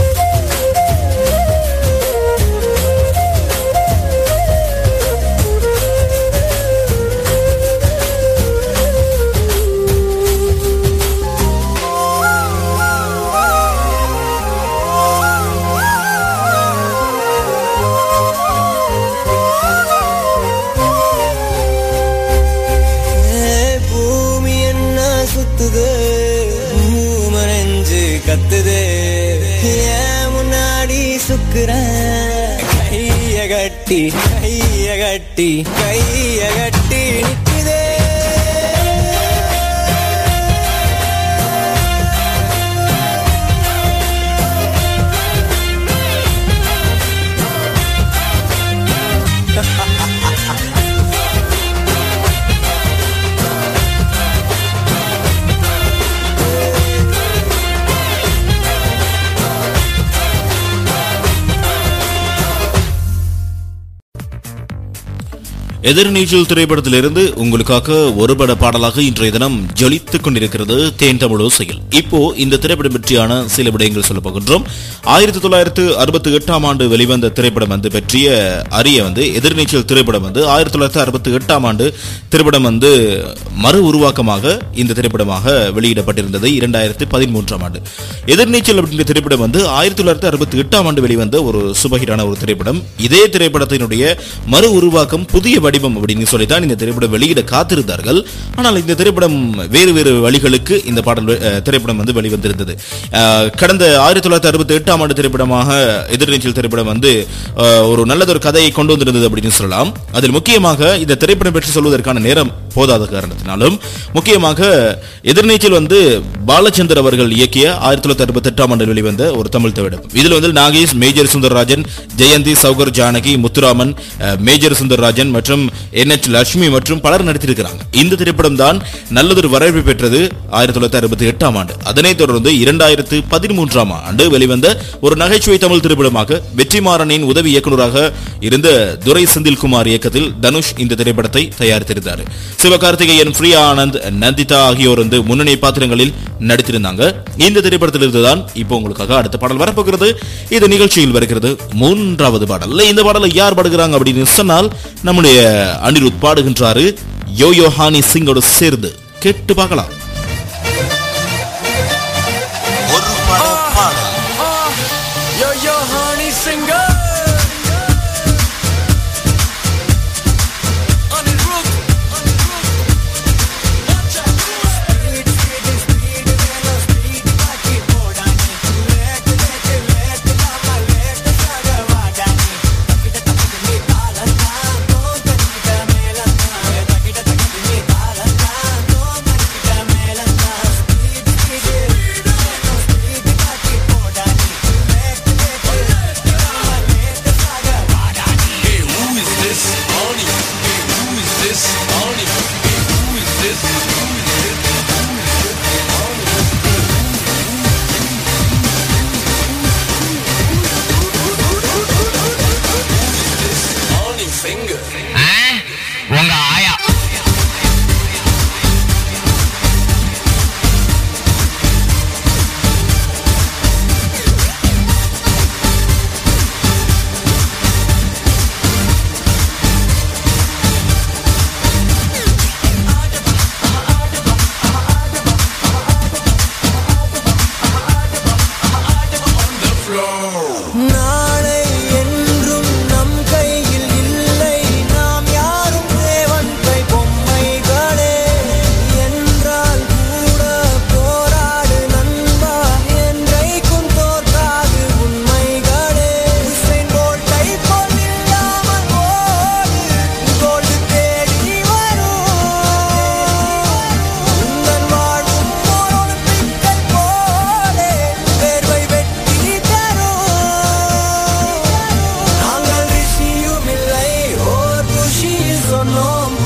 ஏ, பூமி என்ன சுத்துது பூம நெஞ்சு கத்துது ஏன் முன்னாடி சுக்குறேன் கைய கட்டி கைய கட்டி கைய கட்டி நிக்குதே எதிர்நீச்சல் திரைப்படத்திலிருந்து உங்களுக்காக ஒரு பட பாடலாக இன்றைய தினம் ஜொலித்துக் கொண்டிருக்கிறது தேன் தமிழ் ஓசையில் இப்போ இந்த திரைப்படம் பற்றியான சில விடயங்கள் சொல்ல போகின்றோம் ஆயிரத்தி தொள்ளாயிரத்து அறுபத்தி எட்டாம் ஆண்டு வெளிவந்த திரைப்படம் வந்து பற்றிய அறிய வந்து எதிர்நீச்சல் திரைப்படம் வந்து ஆயிரத்தி தொள்ளாயிரத்தி அறுபத்தி எட்டாம் ஆண்டு திரைப்படம் வந்து மறு உருவாக்கமாக இந்த திரைப்படமாக வெளியிடப்பட்டிருந்தது இரண்டாயிரத்தி பதிமூன்றாம் ஆண்டு எதிர்நீச்சல் அப்படின்ற திரைப்படம் வந்து ஆயிரத்தி தொள்ளாயிரத்தி அறுபத்தி எட்டாம் ஆண்டு வெளிவந்த ஒரு சுபஹிட்டான ஒரு திரைப்படம் இதே திரைப்படத்தினுடைய மறு உருவாக்கம் புதிய வடிவம் அப்படின்னு சொல்லித்தான் இந்த திரைப்படம் வெளியிட காத்திருந்தார்கள் ஆனால் இந்த திரைப்படம் வேறு வேறு வழிகளுக்கு இந்த பாடல் அஹ், திரைப்படம் வந்து வெளிவந்திருந்தது அஹ், கடந்த ஆயிரத்தி தொள்ளாயிரத்தி அறுபத்தி எட்டாம் ஆண்டு திரைப்படமாக எதிர்நீச்சல் திரைப்படம் வந்து அஹ், ஒரு நல்லதொரு கதையை கொண்டு வந்திருந்தது அப்படின்னு சொல்லலாம் அதில் முக்கியமாக இந்த திரைப்படம் பற்றி சொல்வதற்கான நேரம் போதாத காரணத்தினாலும் முக்கியமாக எதிர்நீச்சல் வந்து பாலச்சந்தர் அவர்கள் இயக்கிய ஆயிரத்தி தொள்ளாயிரத்தி அறுபத்தி எட்டாம் ஆண்டு வெளிவந்த ஒரு தமிழ் திரைப்படம் இதில் வந்து நாகேஷ் மேஜர் சுந்தரராஜன் ஜெயந்தி சௌகர் ஜானகி முத்துராமன் அஹ், மேஜர் சுந்தரராஜன் மற்றும் என் எச் லட்சுமி மற்றும் பலர் நடித்திருக்கிறாங்க இந்த திரைப்படம் தான் நல்லதொரு வரவேற்பு பெற்றது ஆயிரத்தி தொள்ளாயிரத்தி அறுபத்தி எட்டாம் ஆண்டு அதனைத் தொடர்ந்து இரண்டாயிரத்து பதிமூன்றாம் ஆண்டு வெளிவந்த ஒரு நகைச்சுவை தமிழ் திரைப்படமாக வெற்றிமாறனின் உதவி இயக்குநராக இருந்த துரை செந்தில்குமார் இயக்கத்தில் தனுஷ் இந்த திரைப்படத்தை தயாரித்திருந்தார் சிவகார்த்திகேயன் பிரியா ஆனந்த் நந்திதா ஆகியோர் வந்து முன்னணி பாத்திரங்களில் நடித்திருந்தாங்க இந்த திரைப்படத்திலிருந்து தான் இப்போ உங்களுக்காக அடுத்த பாடல் வரப்போகிறது இது நிகழ்ச்சியில் வருகிறது மூன்றாவது பாடல் இந்த பாடலை யார் பாடுகிறாங்க அப்படின்னு சொன்னால் நம்முடைய அனிருத் பாடுகின்றாரு யோயோ ஹானி சிங்கோடு சேர்ந்து கேட்டு பார்க்கலாம் ஒரு பட பாடல் Yo, yo, honey, singer.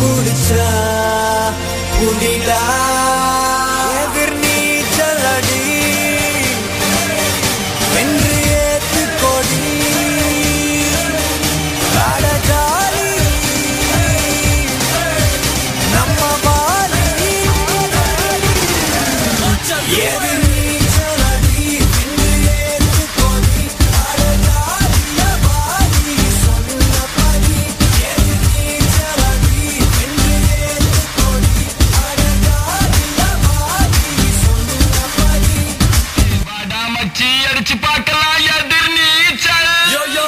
பிடிச்சா புடிடா எதிர் நீச்சல் அடி வென்று ஏத்து கொடி அட ஜாலி நம்ம வாலி எதிர் நீச்சல் அடி வென்று ஏத்து கொடி அட ஜாலியா வாலி சொன்னபடி எதிர் நீச்சல் அடி வென்று ஏத்து கொடி அட ஜாலியா வாலி சொன்னபடி மச்சி அடிச்சு பார்க்கலாம் எதிர் நீச்சல் Yo, yo.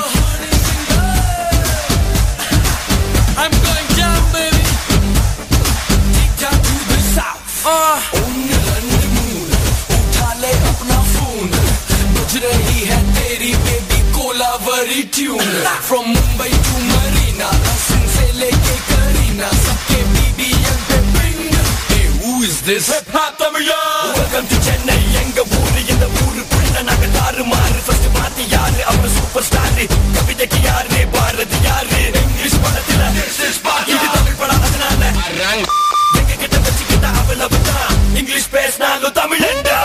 I'm going down baby Take down to the south uh. ஒன்னு ரெண்டு மூணு உठा ले अपना फोन बज रही है तेरी baby Kolaveri tune from Mumbai to Marina Hasan से लेके करीना सबके बीबीएम पे ping hey who is this hip hop தமிழா welcome to chennai எங்க ஊரு இந்த ஊருக்குள்ள நாங்க தாறு மாறு ஃபர்ஸ்ட் மாத்தி யாரு அவர் சூப்பர் ஸ்டார் கவிதைக்கு யாரு பாரதி யாரு இங்கிலீஷ் படத்துல இது தமிழ் படம் அதனால எங்க கிட்ட வச்சுக்கிட்ட அவ்வளவு தான் இங்கிலீஷ் பேசினாலும் தமிழண்டா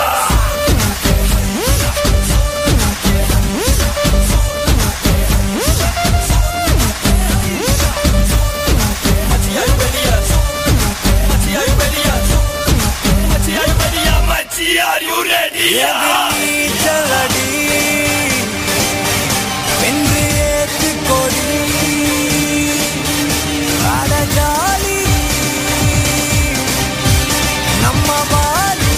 Are you ready? நீச்சலடி வென்று ஏத்து கொடி அட ஜாலி நம்ம Vaali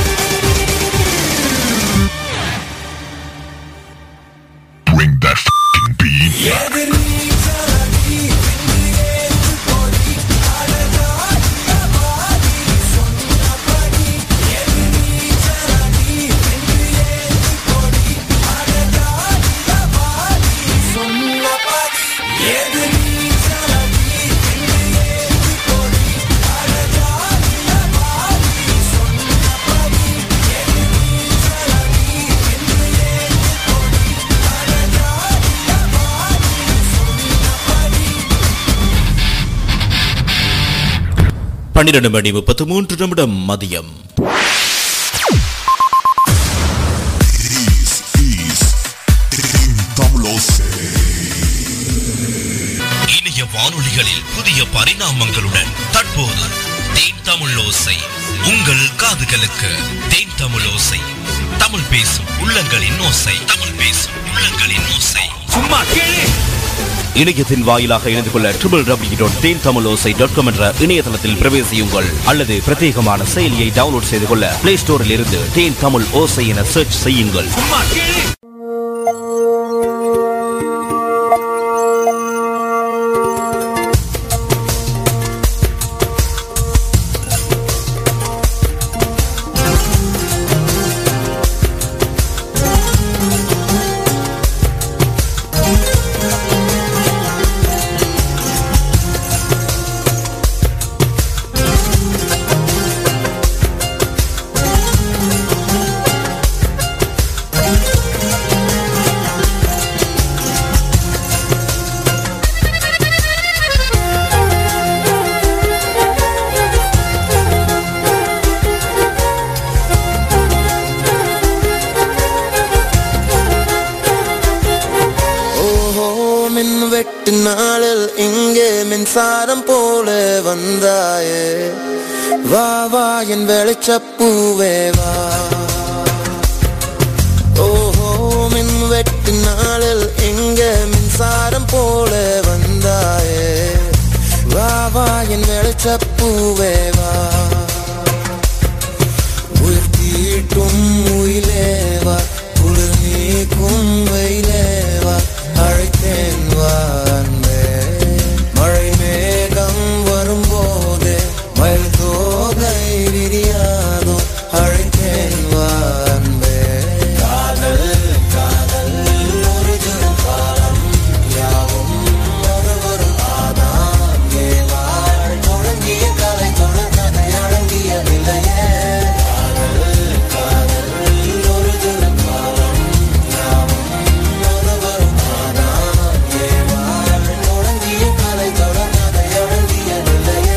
Bring that f***ing beat எதிர் நீச்சலடி வென்று ஏத்து கொடி அட ஜாலியா வாலி சொன்னபடி எதிர் நீச்சலடி வென்று ஏத்து கொடி அட ஜாலியா வாலி சொன்னபடி எதிர் நீச்சலடி வென்று ஏத்து கொடி அட ஜாலியா வாலி சொன்னபடி எதிர் நீச்சலடி வென்று ஏத்து கொடி அட ஜாலியா வாலி சொன்னபடி பன்னிரண்டு மணி முப்பத்து மூன்று நிமிடம் மதியம் இணைய வானொலிகளில் புதிய பரிணாமங்களுடன் தற்போது தேன் தமிழ் ஓசை உங்கள் காதுகளுக்கு தேன் தமிழ் ஓசை தமிழ் பேசும் உள்ளங்களின் ஓசை தமிழ் பேசும் உள்ளங்களின் ஓசை சும்மா கேளு இணையத்தின் வாயிலாக இணைந்து கொள்ள triple W dot Then Tamil Osai dot com என்ற இணையதளத்தில் பிரவேசியுங்கள் அல்லது பிரத்யேகமான செயலியை டவுன்லோட் செய்து கொள்ள பிளே ஸ்டோரில் இருந்து தேன் தமிழ் ஓசை என சர்ச் செய்யுங்கள் சும்மா கேளு ஓஹோ மின் வெட்டு நாளில் இங்கே மின்சாரம் போல வந்தாயே வா வா என் வெளிச்சப்பூவே வா ஓஹோ மின் வெட்டு நாளில் இங்கே மின்சாரம் போல வந்தாயே வா வா என் வெளிச்சப்பூவே வா உயிர் தீட்டும் உயிலேவா குளிர் நீக்கும் வெயிலேவா அழைத்தேன் வா அன்பே மழை மேகம் வரும்போது மயில் தோகை விரியாதோ அழைத்தேன் வா அன்பே காதல் காதல் ஒரு காலம் யாவும் ஒரு ஒரு ஆதாம் ஏவாள் தொடங்கிய கலை தொடர்கதை அடங்கிய நிலையே காதல் காதல் ஒரு காலம் யாவும் ஒரு ஒரு ஆதாம் ஏவாள் தொடங்கிய கலை தொடர்கதை அடங்கிய நிலையே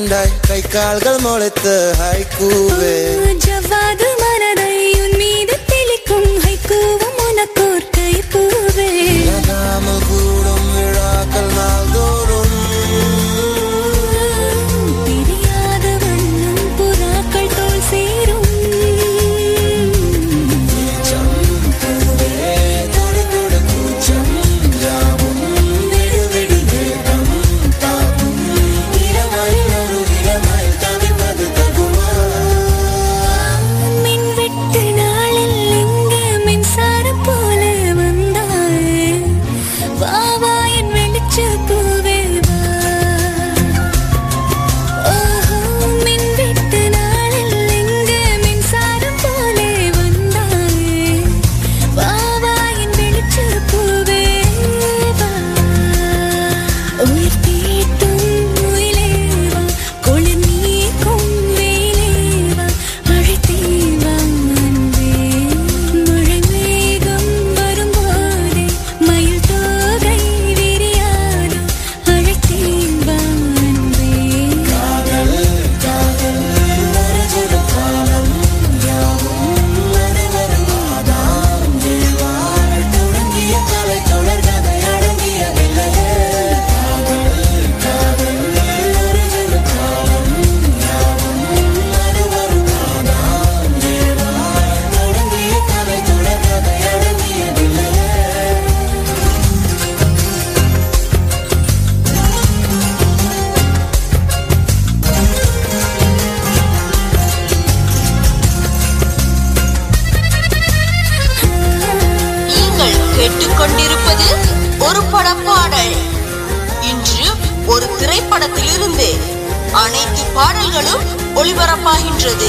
கண்டாய் கை கால்கள் முளைத்த ஹைக்கூவே ஜவ்வாது மனதை உன் மீது தெளிக்கும் ஹைக்கூவும் உனக்கோர் கைப்பூவே நாமல் கூடும் விழாக்கள் நாள்தோறும் பிரியாத வண்ணம் புறாக்கள் தோல் சேரும் மின் வெட்டு நாளில் இங்கே மின்சாரம் போல வந்தாய் வா வா என் வெளிச்ச பூவே வா ஓஹோ மின் வெட்டு நாளில் இங்கே மின்சாரம் போல வந்தாய் வா வா என் வெளிச்ச பூவே வா உயிர் தீட்டும் உயிலே வா குளிர் நீக்கும் வெயிலே வா அழைத்தே வா அன்பே மழை மேகம் வரும்போதே மயில் தோகை விரியாதோ அழைத்தே வா அன்பே காதல் காதல் மரஜுடு காலம் யாவும் மறுவரும் ஆதாம் வாழ் தொடங்கிய கலை தொடர் கதை அடங்கியதில்லையே காதல் காதல் மரஜுடு காலம் யாவும் மறுவரும் ஆதாம் வாழ் தொடங்கிய கலை தொடர் கதை அடங்கியதில்லையே நீங்கள் கேட்டுக்கொண்டிருப்பது ஒரு படப்பாடல் இன்று ஒரு திரைப்படத்திலிருந்து அனைத்து பாடல்களும் ஒளிபரப்பாகின்றது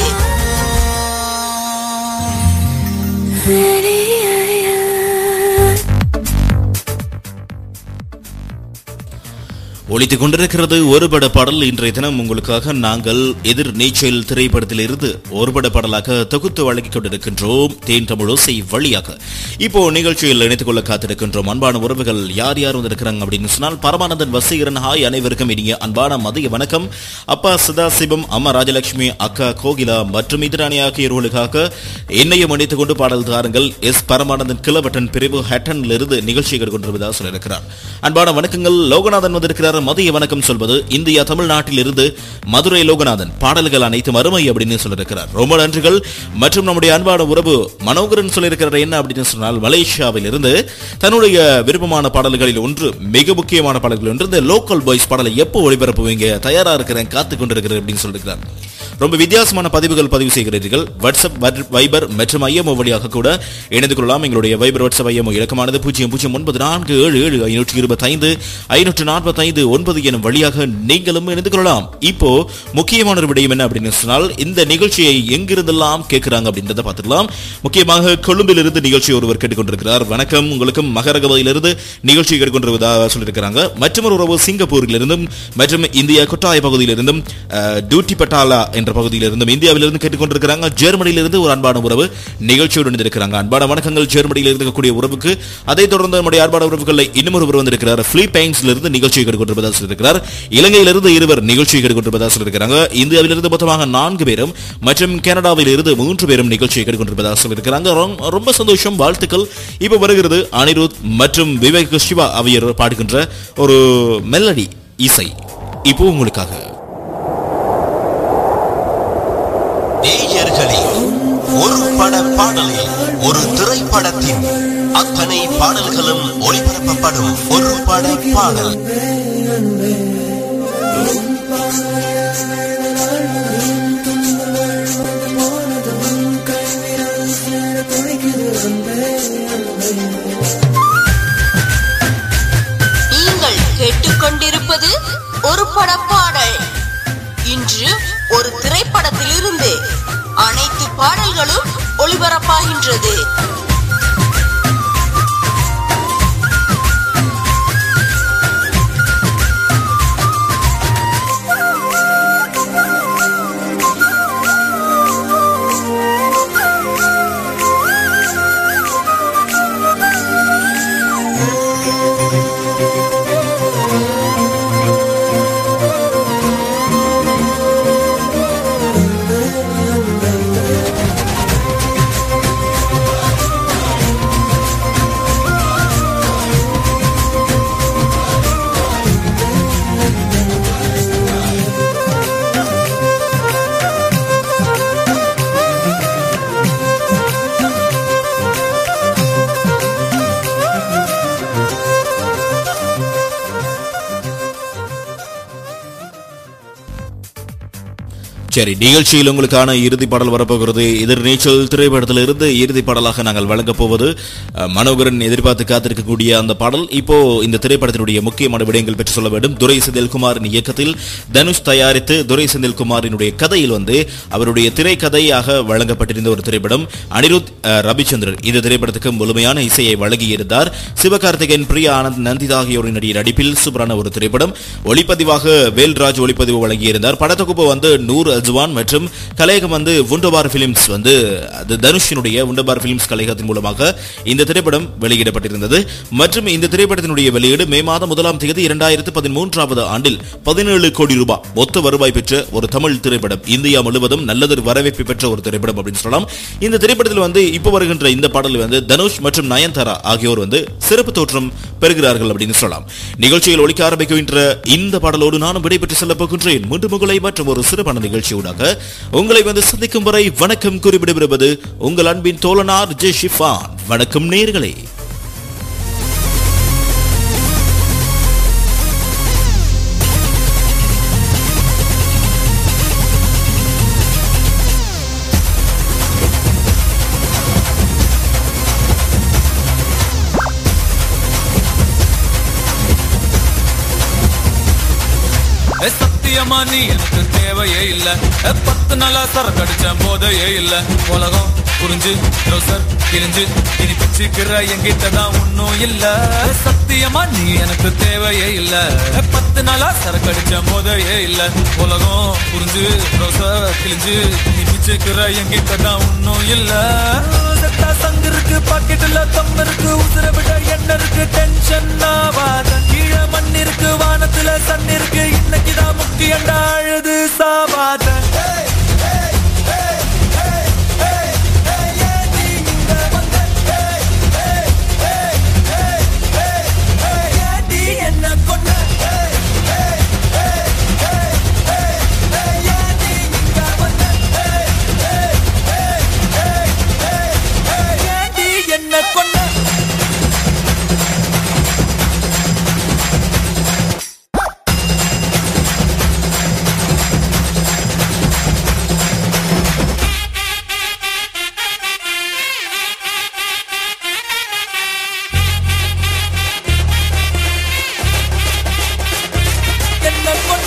ஒழித்துக் கொண்டிருக்கிறது ஒருபட பாடல் இன்றைய தினம் உங்களுக்காக நாங்கள் எதிர் நீச்சல் திரைப்படத்திலிருந்து ஒருபட பாடலாக தொகுத்து வழங்கிக் கொண்டிருக்கின்றோம் தேன் தமிழோசை வழியாக இப்போ நிகழ்ச்சியில் இணைத்துக் கொள்ள காத்திருக்கின்றோம் அன்பான உறவுகள் யார் யார் வந்திருக்கிறாங்க அப்படின்னு சொன்னால் பரமானந்தன் வசீகரன் ஹாய் அனைவருக்கும் இனிய அன்பான மதிய வணக்கம் அப்பா சதாசிவம் அம்மா ராஜலட்சுமி அக்கா கோகிலா மற்றும் இதராணி ஆகியோர்களுக்காக என்னையும் இணைத்துக் கொண்டு பாடல் தாருங்கள் எஸ் பரமானந்தன் கிளவட்டன் பிரிவு ஹேட்டன்ல இருந்து நிகழ்ச்சியை கொண்டிருப்பதாக சொல்லியிருக்கிறார் அன்பான வணக்கங்கள் லோகநாதன் வந்திருக்கிறார் மதிய வணக்கம் சொல்வது இந்தியா தமிழ்நாட்டில் இருந்து மதுரை லோகநாதன் பாடல்கள் அனைத்தும் அருமை அப்படின்னு சொல்லியிருக்கிறார் ரொம்ப நன்றிகள் மற்றும் நம்முடைய அன்பான உறவு மனோகரன் சொல்லியிருக்கிறார் என்ன அப்படின்னு சொன்னால் மலேசியாவில் இருந்து தன்னுடைய விருப்பமான பாடல்களில் ஒன்று மிக முக்கியமான பாடல்கள் ஒன்று இந்த லோக்கல் பாய்ஸ் பாடலை எப்போ ஒளிபரப்புவீங்க தயாரா இருக்கிறேன் காத்து கொண்டிருக்கிறேன் அப்படின்னு சொல்லியிருக்கிறார் ரொம்ப வித்தியாசமான பதிவுகள் பதிவு செய்கிறீர்கள் வாட்ஸ்அப் வர்- வைபர் மற்றும் ஐஎம்ஓ வழியாக கூட இணைந்து கொள்ளலாம் எங்களுடைய வைபர் வாட்ஸ்அப் ஐஎம்ஓ இலக்கமானது பூஜ்ஜியம் பூஜ்ஜியம் ஒன்பது நான்கு ஏழு ஏழு ஐநூற்றி இருபத்தைந்து ஐநூற்று நாற்பத்தைந்து ஒன்பது எனும் வழியாக நீங்களும் இணைந்து கொள்ளலாம் இப்போ முக்கியமான ஒரு விடயம் என்ன அப்படின்னு சொன்னால் இந்த நிகழ்ச்சியை எங்கிருந்தெல்லாம் கேட்கிறாங்க அப்படின்றத பார்த்துக்கலாம் முக்கியமாக கொழும்பிலிருந்து நிகழ்ச்சி ஒருவர் கேட்டுக்கொண்டிருக்கிறார் வணக்கம் உங்களுக்கும் மகரகவையிலிருந்து நிகழ்ச்சி கேட்டுக்கொண்டிருப்பதாக சொல்லியிருக்கிறாங்க மற்றொரு உறவு சிங்கப்பூரிலிருந்தும் மற்றும் இந்திய கொட்டாய பகுதியிலிருந்தும் அஹ், டூட்டி பட்டாலா என்ற பகுதியிலிருந்தும் இந்தியாவிலிருந்து கேட்டுக்கொண்டிருக்கிறாங்க ஜெர்மனியிலிருந்து ஒரு அன்பான உறவு நிகழ்ச்சியோடு இணைந்திருக்கிறாங்க அன்பான வணக்கங்கள் ஜெர்மனியில் இருக்கக்கூடிய உறவுக்கு அதைத் தொடர்ந்து நம்முடைய அன்பான உறவுகளை இன்னும் ஒருவர் வந்திருக்கிறார் பிலிப்பைன்ஸ்ல இருந்து நிகழ்ச்சியை கேட்டுக்கொண்டிருப்பதாக சொல்லியிருக்கிறார் இலங்கையிலிருந்து இருவர் நிகழ்ச்சியை கேட்டுக்கொண்டிருப்பதாக சொல்லியிருக்கிறாங்க இந்தியாவிலிருந்து மொத்தமாக நான்கு பேரும் மற்றும் கனடாவில் இருந்து மூன்று பேரும் நிகழ்ச்சியை கேட்டுக்கொண்டிருப்பதாக சொல்லியிருக்கிறாங்க ரொம்- ரொம்ப சந்தோஷம் வாழ்த்துக்கள் இப்ப வருகிறது அனிருத் மற்றும் விவேக் சிவா ஆகியோர் பாடுகின்ற ஒரு மெலடி இசை இப்போ உங்களுக்காக நேயர்களே ஒரு பட பாடலில் ஒரு திரைப்படத்தின் அத்தனை பாடல்களும் ஒளிபரப்பப்படும் ஒரு பட பாடல் நீங்கள் கேட்டுக்கொண்டிருப்பது ஒரு படப்பாடல் இன்று ஒரு திரைப்படத்திலிருந்து அனைத்து பாடல்களும் ஒளிபரப்பாகின்றது சரி நிகழ்ச்சியில் உங்களுக்கான இறுதி பாடல் வரப்போகிறது எதிர்நீச்சல் திரைப்படத்தில் இருந்து இறுதி பாடலாக நாங்கள் வழங்கப் போவது அஹ், மனோகரன் எதிர்பார்த்து காத்திருக்கக்கூடிய அந்த பாடல் இப்போ இந்த திரைப்படத்தினுடைய முக்கியமான விடயங்கள் பற்றி சொல்ல வேண்டும் துரை செந்தில்குமாரின் இயக்கத்தில் தனுஷ் தயாரித்து துரை செந்தில்குமாரினுடைய கதையில் வந்து அவருடைய திரைக்கதையாக வழங்கப்பட்டிருந்த ஒரு திரைப்படம் அனிருத் அஹ், ரவிச்சந்திரன் இந்த திரைப்படத்துக்கு முழுமையான இசையை வழங்கியிருந்தார் சிவகார்த்திகேயன் பிரியா ஆனந்த் நந்திதா ஆகியோரின் நடிகர் நடிப்பில் சூப்பரான ஒரு திரைப்படம் ஒளிப்பதிவாக வேல்ராஜ் ஒளிப்பதிவு வழங்கியிருந்தார் படத்தொகுப்பு வந்து நூர் அஜ்வான் மற்றும் கலையகம் வந்து உண்டபார் பிலிம்ஸ் வந்து அது தனுஷினுடைய உண்டபார் பிலிம்ஸ் கலையகத்தின் மூலமாக இந்த திரைப்படம் வெளியிடப்பட்டிருந்தது மற்றும் இந்த திரைப்படத்தினுடைய வெளியீடு மே மாதம் முதலாம் தேதி இரண்டாயிரத்து பதிமூன்றாவது ஆண்டில் பதினேழு கோடி ரூபாய் மொத்த வருவாய் பெற்ற ஒரு தமிழ் திரைப்படம் இந்தியா முழுவதும் நல்லதொரு வரவேற்பு பெற்ற ஒரு திரைப்படம் அப்படின்னு சொல்லலாம் இந்த திரைப்படத்தில் வந்து இப்போ வருகின்ற இந்த பாடலில் வந்து தனுஷ் மற்றும் நயன்தாரா ஆகியோர் வந்து சிறப்பு தோற்றம் பெறுகிறார்கள் அப்படின்னு சொல்லலாம் நிகழ்ச்சியில் ஒழிக்க ஆரம்பிக்கின்ற இந்த பாடலோடு நானும் விடைபெற்று செல்ல போகின்றேன் மீண்டும் உங்களை மற்றும் ஒரு சிறப்பான நிகழ்ச்சியூடாக உங்களை வந்து சந்திக்கும் வரை வணக்கம் குறிப்பிடவிருப்பது உங்கள் அன்பின் தோழனார் ஜெய் ஷிஃபான் வணக்கம் நேர்களே ஏ, சத்தியமா நீ எனக்கு தேவையே இல்ல ஏ, பத்து நாளா சரக்கு அடிச்ச போதையே இல்ல உலகம் புரிஞ்சு ரோசர் கிழிஞ்சு இனி பிச்சுக்கிற என்கிட்ட தான் ஒன்னும் இல்ல ஏ, சத்தியமா நீ எனக்கு தேவையே இல்ல ஏ, பத்து நாளா சரக்கு அடிச்ச போதையே இல்ல உலகம் புரிஞ்சு ரோசர் கிழிஞ்சு இனி பிச்சுக்கிற என்கிட்ட தான் ஒன்னும் இல்ல செத்தா சங்கு இருக்கு பாக்கெட்டுல தம் இருக்கு உசுர விட என்ன இருக்கு டென்ஷன் ஆவாத கீழே மண் இருக்கு வானத்துல சன் இருக்கு இன்னைக்குதான் முக்கியண்டா அழுது சாவாத என்ன கொண்ட என்ன கொண்ட என்ன கொண்ட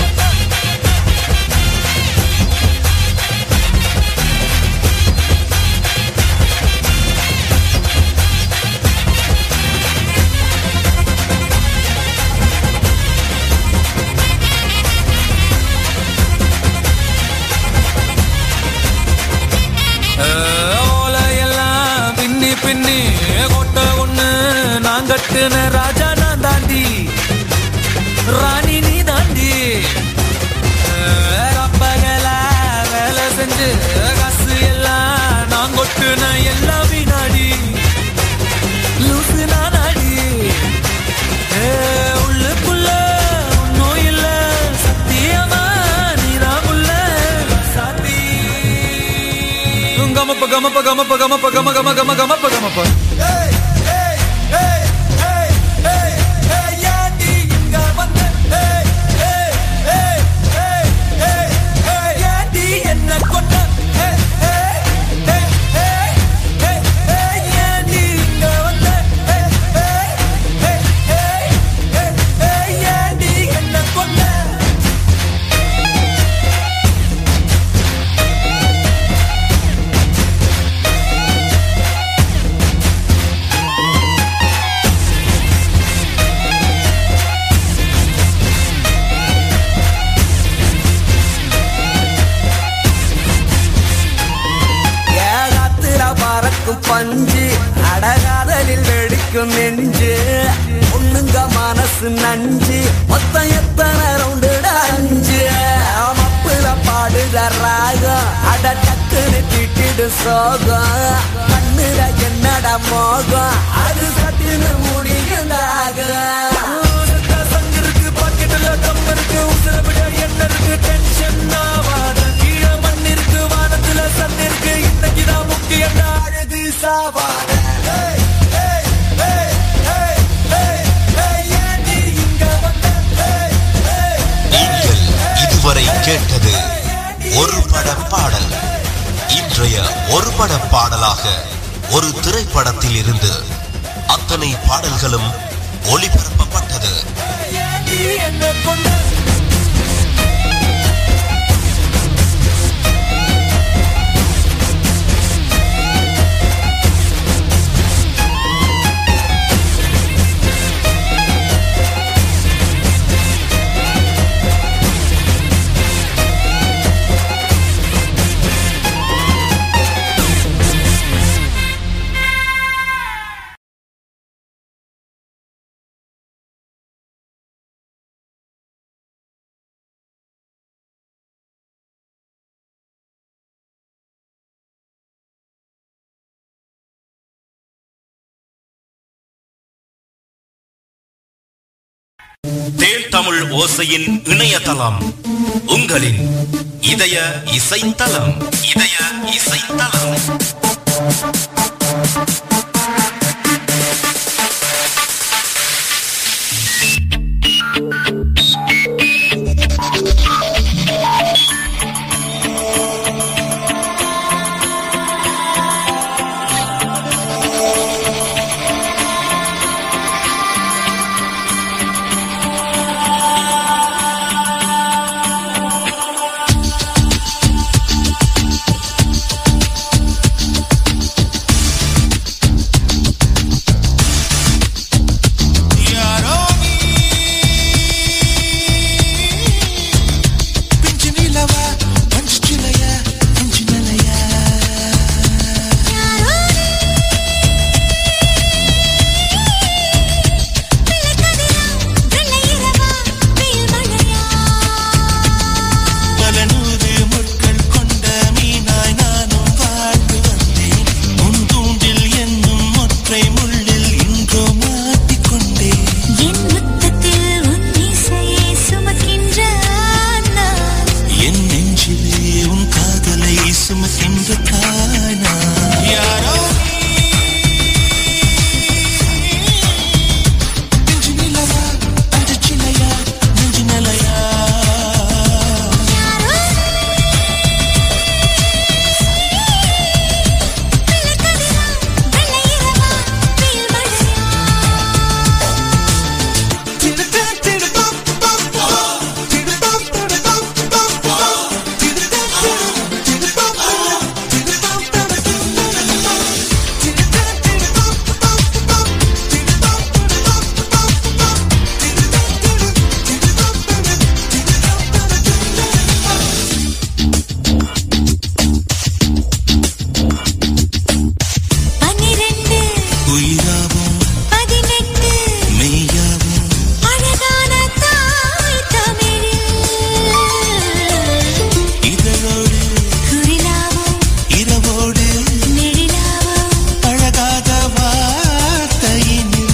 ஓலையெல்லாம் பின்னி பின்னி கொட்ட ஒண்ணு நான் கட்டுன ராஜா நான் தாண்டி ராணி நீ தாண்டி ரப்பகல வேலை செஞ்சு காசு எல்லாம் நான் கொட்டுன எல்லாம் வினாடி லூசு நானாடி ஏ, உள்ளுக்குள்ள ஒண்ணும் இல்ல சத்தியமா நீதான் உள்ள சாத்தி கமப்ப கமப்ப கமப்ப கமப்ப கம கம கம கமப்ப கமப்ப என்ன கொண்ட ஏண்டி இங்க வந்த ஏண்டி என்ன கொண்ட ஏகாத்திர பறக்கும் பஞ்சு அடகாதலில் வெடிக்கும் நெஞ்சு ஒண்ணுங்க மனசு நஞ்சு மொத்தம் எத்தனை ரவுண்டு அஞ்சு மப்புல பாடுத ராகம் அட டக்குன்னு திட்டிடு சோகம் கண்ணுல என்னட மோகம் அது சட்டின்னு முடியுதாக இருக்கு பாக்கெட்டுல தம் இருக்கு உசுர விட என்ன இருக்கு டென்ஷன் ஆவாத கீழே மண் இருக்கு வானத்துல சன் இருக்கு இன்னைக்குதான் முக்கியம் அழகு சாவாத நீங்கள் இதுவரை கேட்டது பாடல் இன்றைய ஒரு பட பாடலாக ஒரு திரைப்படத்தில் இருந்து அத்தனை பாடல்களும் ஒளிபரப்பப்பட்டது தேன் தமிழ் ஓசையின் இணையதளம் உங்களின் இதய இசைத்தலம் இதய இசைத்தலம் பல நூறு முட்கள் கொண்ட மீனாய் நானும் வாழ்ந்து வந்தேன் உன் தூண்டில் என்னும் ஒற்றை முள்ளில் இன்றோ மாட்டிக்கொண்டேன் என் முத்தத்தில் உன் இசையை சுமக்கின்ற நான் என் நெஞ்சிலே உன் காதலை சுமக்கின்ற தானா யாரோ நெஞ்சு நிலவா அந்த சிலையா நெஞ்சு நிலையா பன்னிரண்டு உயிராவும் பதினெட்டு மெய்யாவும் அழகான தாய் தமிழில் இதழோடு குரிலாவும் இரவோடு நெழிலாவும் அழகாத வார்த்தையினில்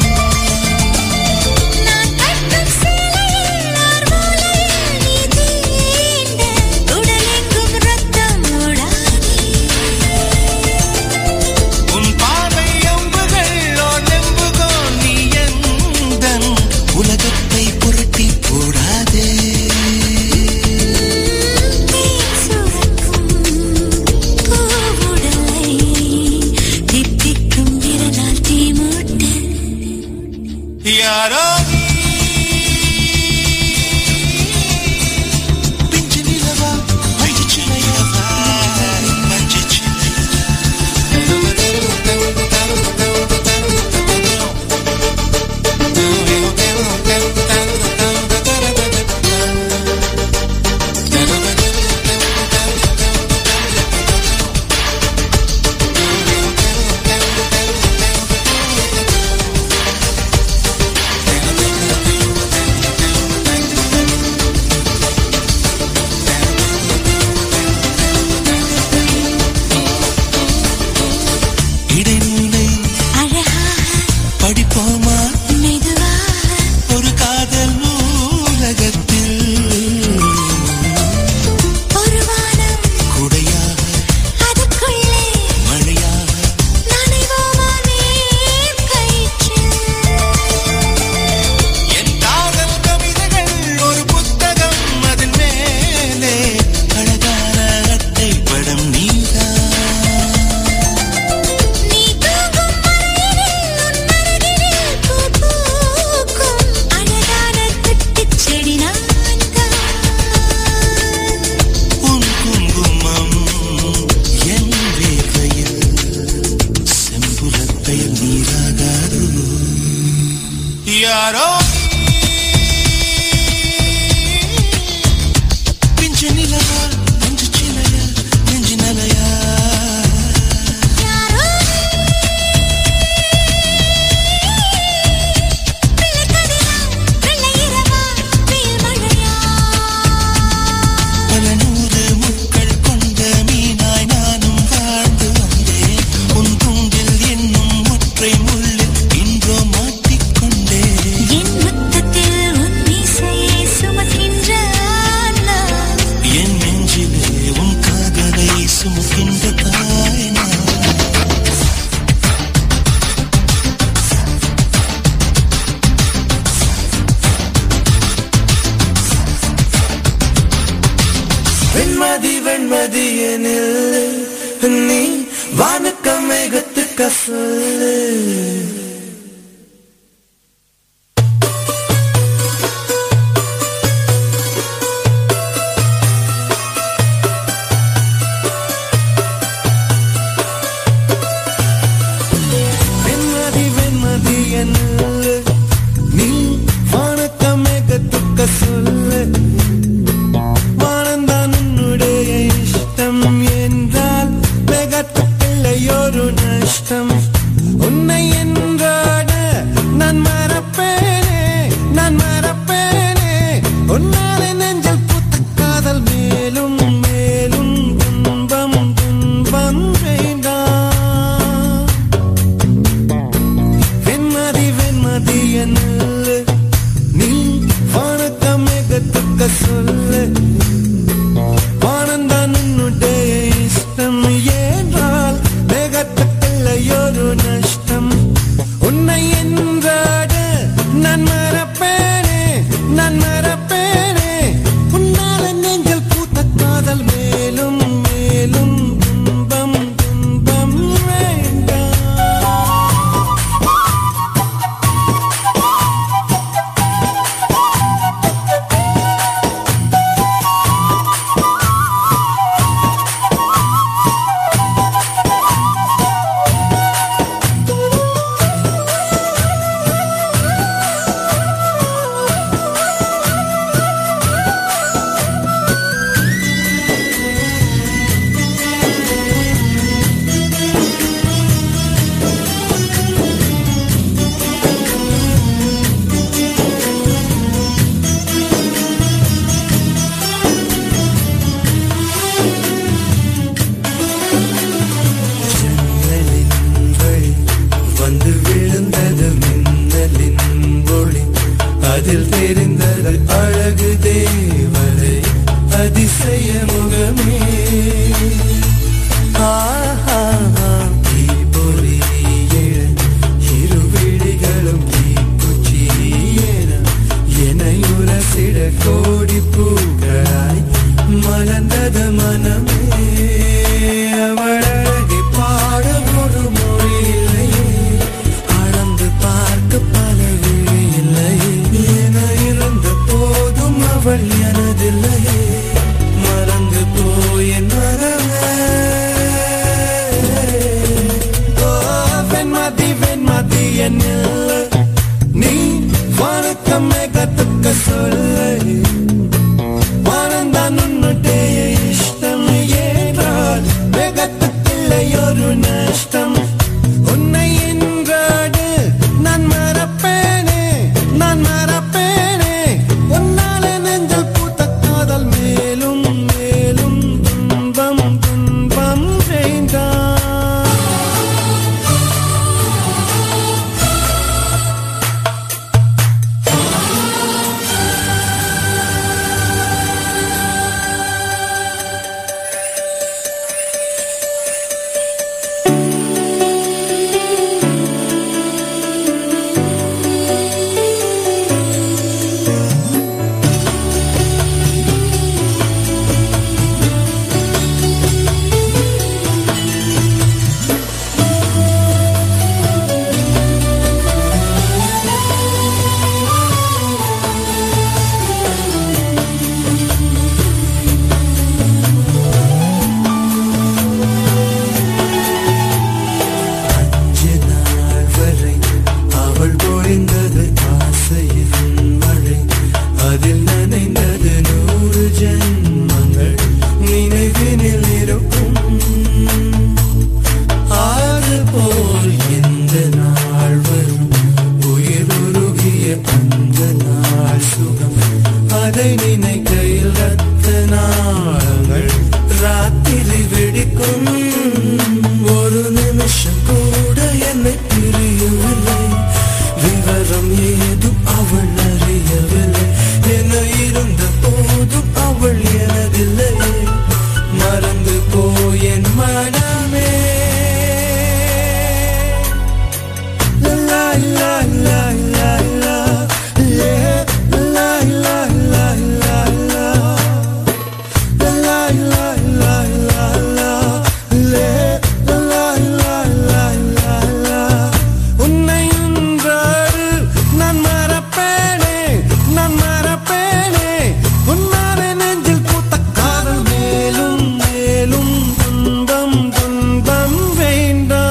நான் கட்டும் சேலையில் ஓர் மூலையில் நீ தீண்ட உடலெங்கும் ரத்தம் ஓடாதே உன் பார்வை அம்புகள் ஓர் நெம்புகோ நீ எந்தன் உலகத்தை புரட்டி போடாதே பூவுடலை தித்திக்கும் விரலால் தீ மூட்ட யாரோ நீ பிஞ்சு நிலவா மஞ்சு சிலையவா மஞ்சு இடைநூலை அழகாக படிப்போமா மெதுவாக ஒரு காதல் நூலகத்தில் ஒரு வானம் குடையாக அதுக்குள்ளே மழையாக நனைவோமா நீர் கயிற்றில் என் காதல் கவிதைகள் ஒரு புத்தகம் அதில் மேலே அழகான யாரோ பிஞ்சு நிலவா நெஞ்சு சிலையா நெஞ்சு நிலையா பல நூறு முட்கள் கொண்ட மீனாய் நானும் வாழ்ந்து வந்தேன் உன் தூண்டில் என்னும் ஒற்றை முள்ளில் இன்றோ மாட்டிக்கொண்டேன் என் முத்தத்தில் உன் மீசையை சுமக்கின்றான் நான். என் நெஞ்சிலே உன் காதலை சுமக்கின்ற தாய் நான் வெண்மதி வெண்மதி எனில் நீ வானுக்க மேகத்துக்க சொல்லு வெண்மதி வெண்மதி எனில் நீ வானுக்க மேகத்துக்க சொல்லு வானந்தான் உன்னுடைய இஷ்டம் என்றால் மிகத்துக்கில்லையொரு நஷ்டம் உன்னை என்றாட நான் மறப்பேனே நான் மறப்பேனே உன்னாலே நெஞ்சில் புத்த காதல் மேலும் மேலும் துன்பம் துன்பம் வேண்டாம் வெண்மதி வெண்மதி என்ன நீ வானக்க மேகத்துக்க சொல்லு வானந்தான் உன்னுடைய இஷ்டம் ஏன்றால் மேகத்துக்கில்லையொரு நஷ்டம் உன்னை என்றாட நான் மறப்பேனே நான் மறப்பேனே உன்னால நெஞ்சல் பூத்த காதல் மேலும் மேலும் துன்பம் துன்பம் வேண்டாம் வந்து விழுந்தது மின்னலின் ஒளி அதில் தெரிந்தது அழகு தேவதை அதிசய முகமே ஆஹா, தீப்பொறி எழ, இரு விழிகளும் தீக்குச்சியென, என்னை உரசிட கோடி பூக்களாய் மலர்ந்தது மனமே அவள் அழகை பாட ஒரு மொழி இல்லையே அளந்து பார்க்க பல விழி இல்லையே என இருந்த போதும் அவள் எனதில்லையே மறந்து போய் என் மரமே ஓ, வெண்மதி வெண்மதி என்னில் நீ வணக்கமே கத்துக்க சொல்லு வானந்தான் உன்னுடைய இஷ்டம் ஏன்றால் வேகத்துக்கில்லையொரு நஷ்டம் உன்னை என்றாடு நான் மறப்பேனே நான் மறப்பேனே உன்னால நெஞ்சல் பூத்த காதல் மேலும் மேலும் துன்பம் துன்பம் வேண்டாம் அந்த நாள் சுகம் அதை நினைக்கையில் ரத்த நாளங்கள் ராத்திரி வெடிக்கும் ஒரு நிமிஷம் கூட என்னை பிரியவில்லை விவரம் ஏதும் அவள் அறியவில்லை என இருந்த போதும் அவள் எனதில்லை மறந்து போய் என் மனமே லா லா லா லா லா லே லா லா லா லா லா லா லா லா லா லா லே லா லா லா லா லா உன்னை இன்றாறு நான் மறப்பேனே நான் மறப்பேனே உன்னாலே நெஞ்சில் பூத்த காதல் மேலும் மேலும் துன்பம் துன்பம் வேண்டாம்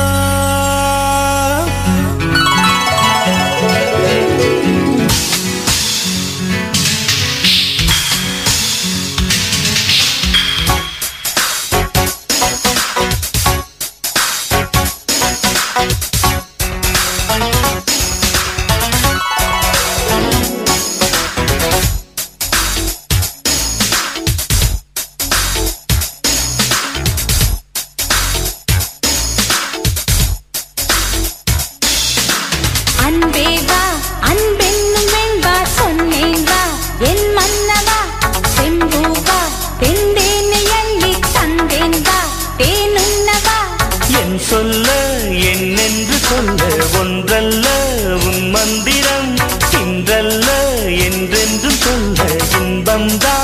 அன்பே வா அன்பென்னும் வெண்பா சொன்னேன் வா என் மன்னவா செம்பூவா தெந்தேனை அள்ளி தந்தேன் வா தேனுண்ணவா என் சொல்ல என்னென்று சொல்ல ஒன்றல்ல உன் மந்திரம் இன்றல்ல என்றென்றும் சொல்ல இன்பம்தான்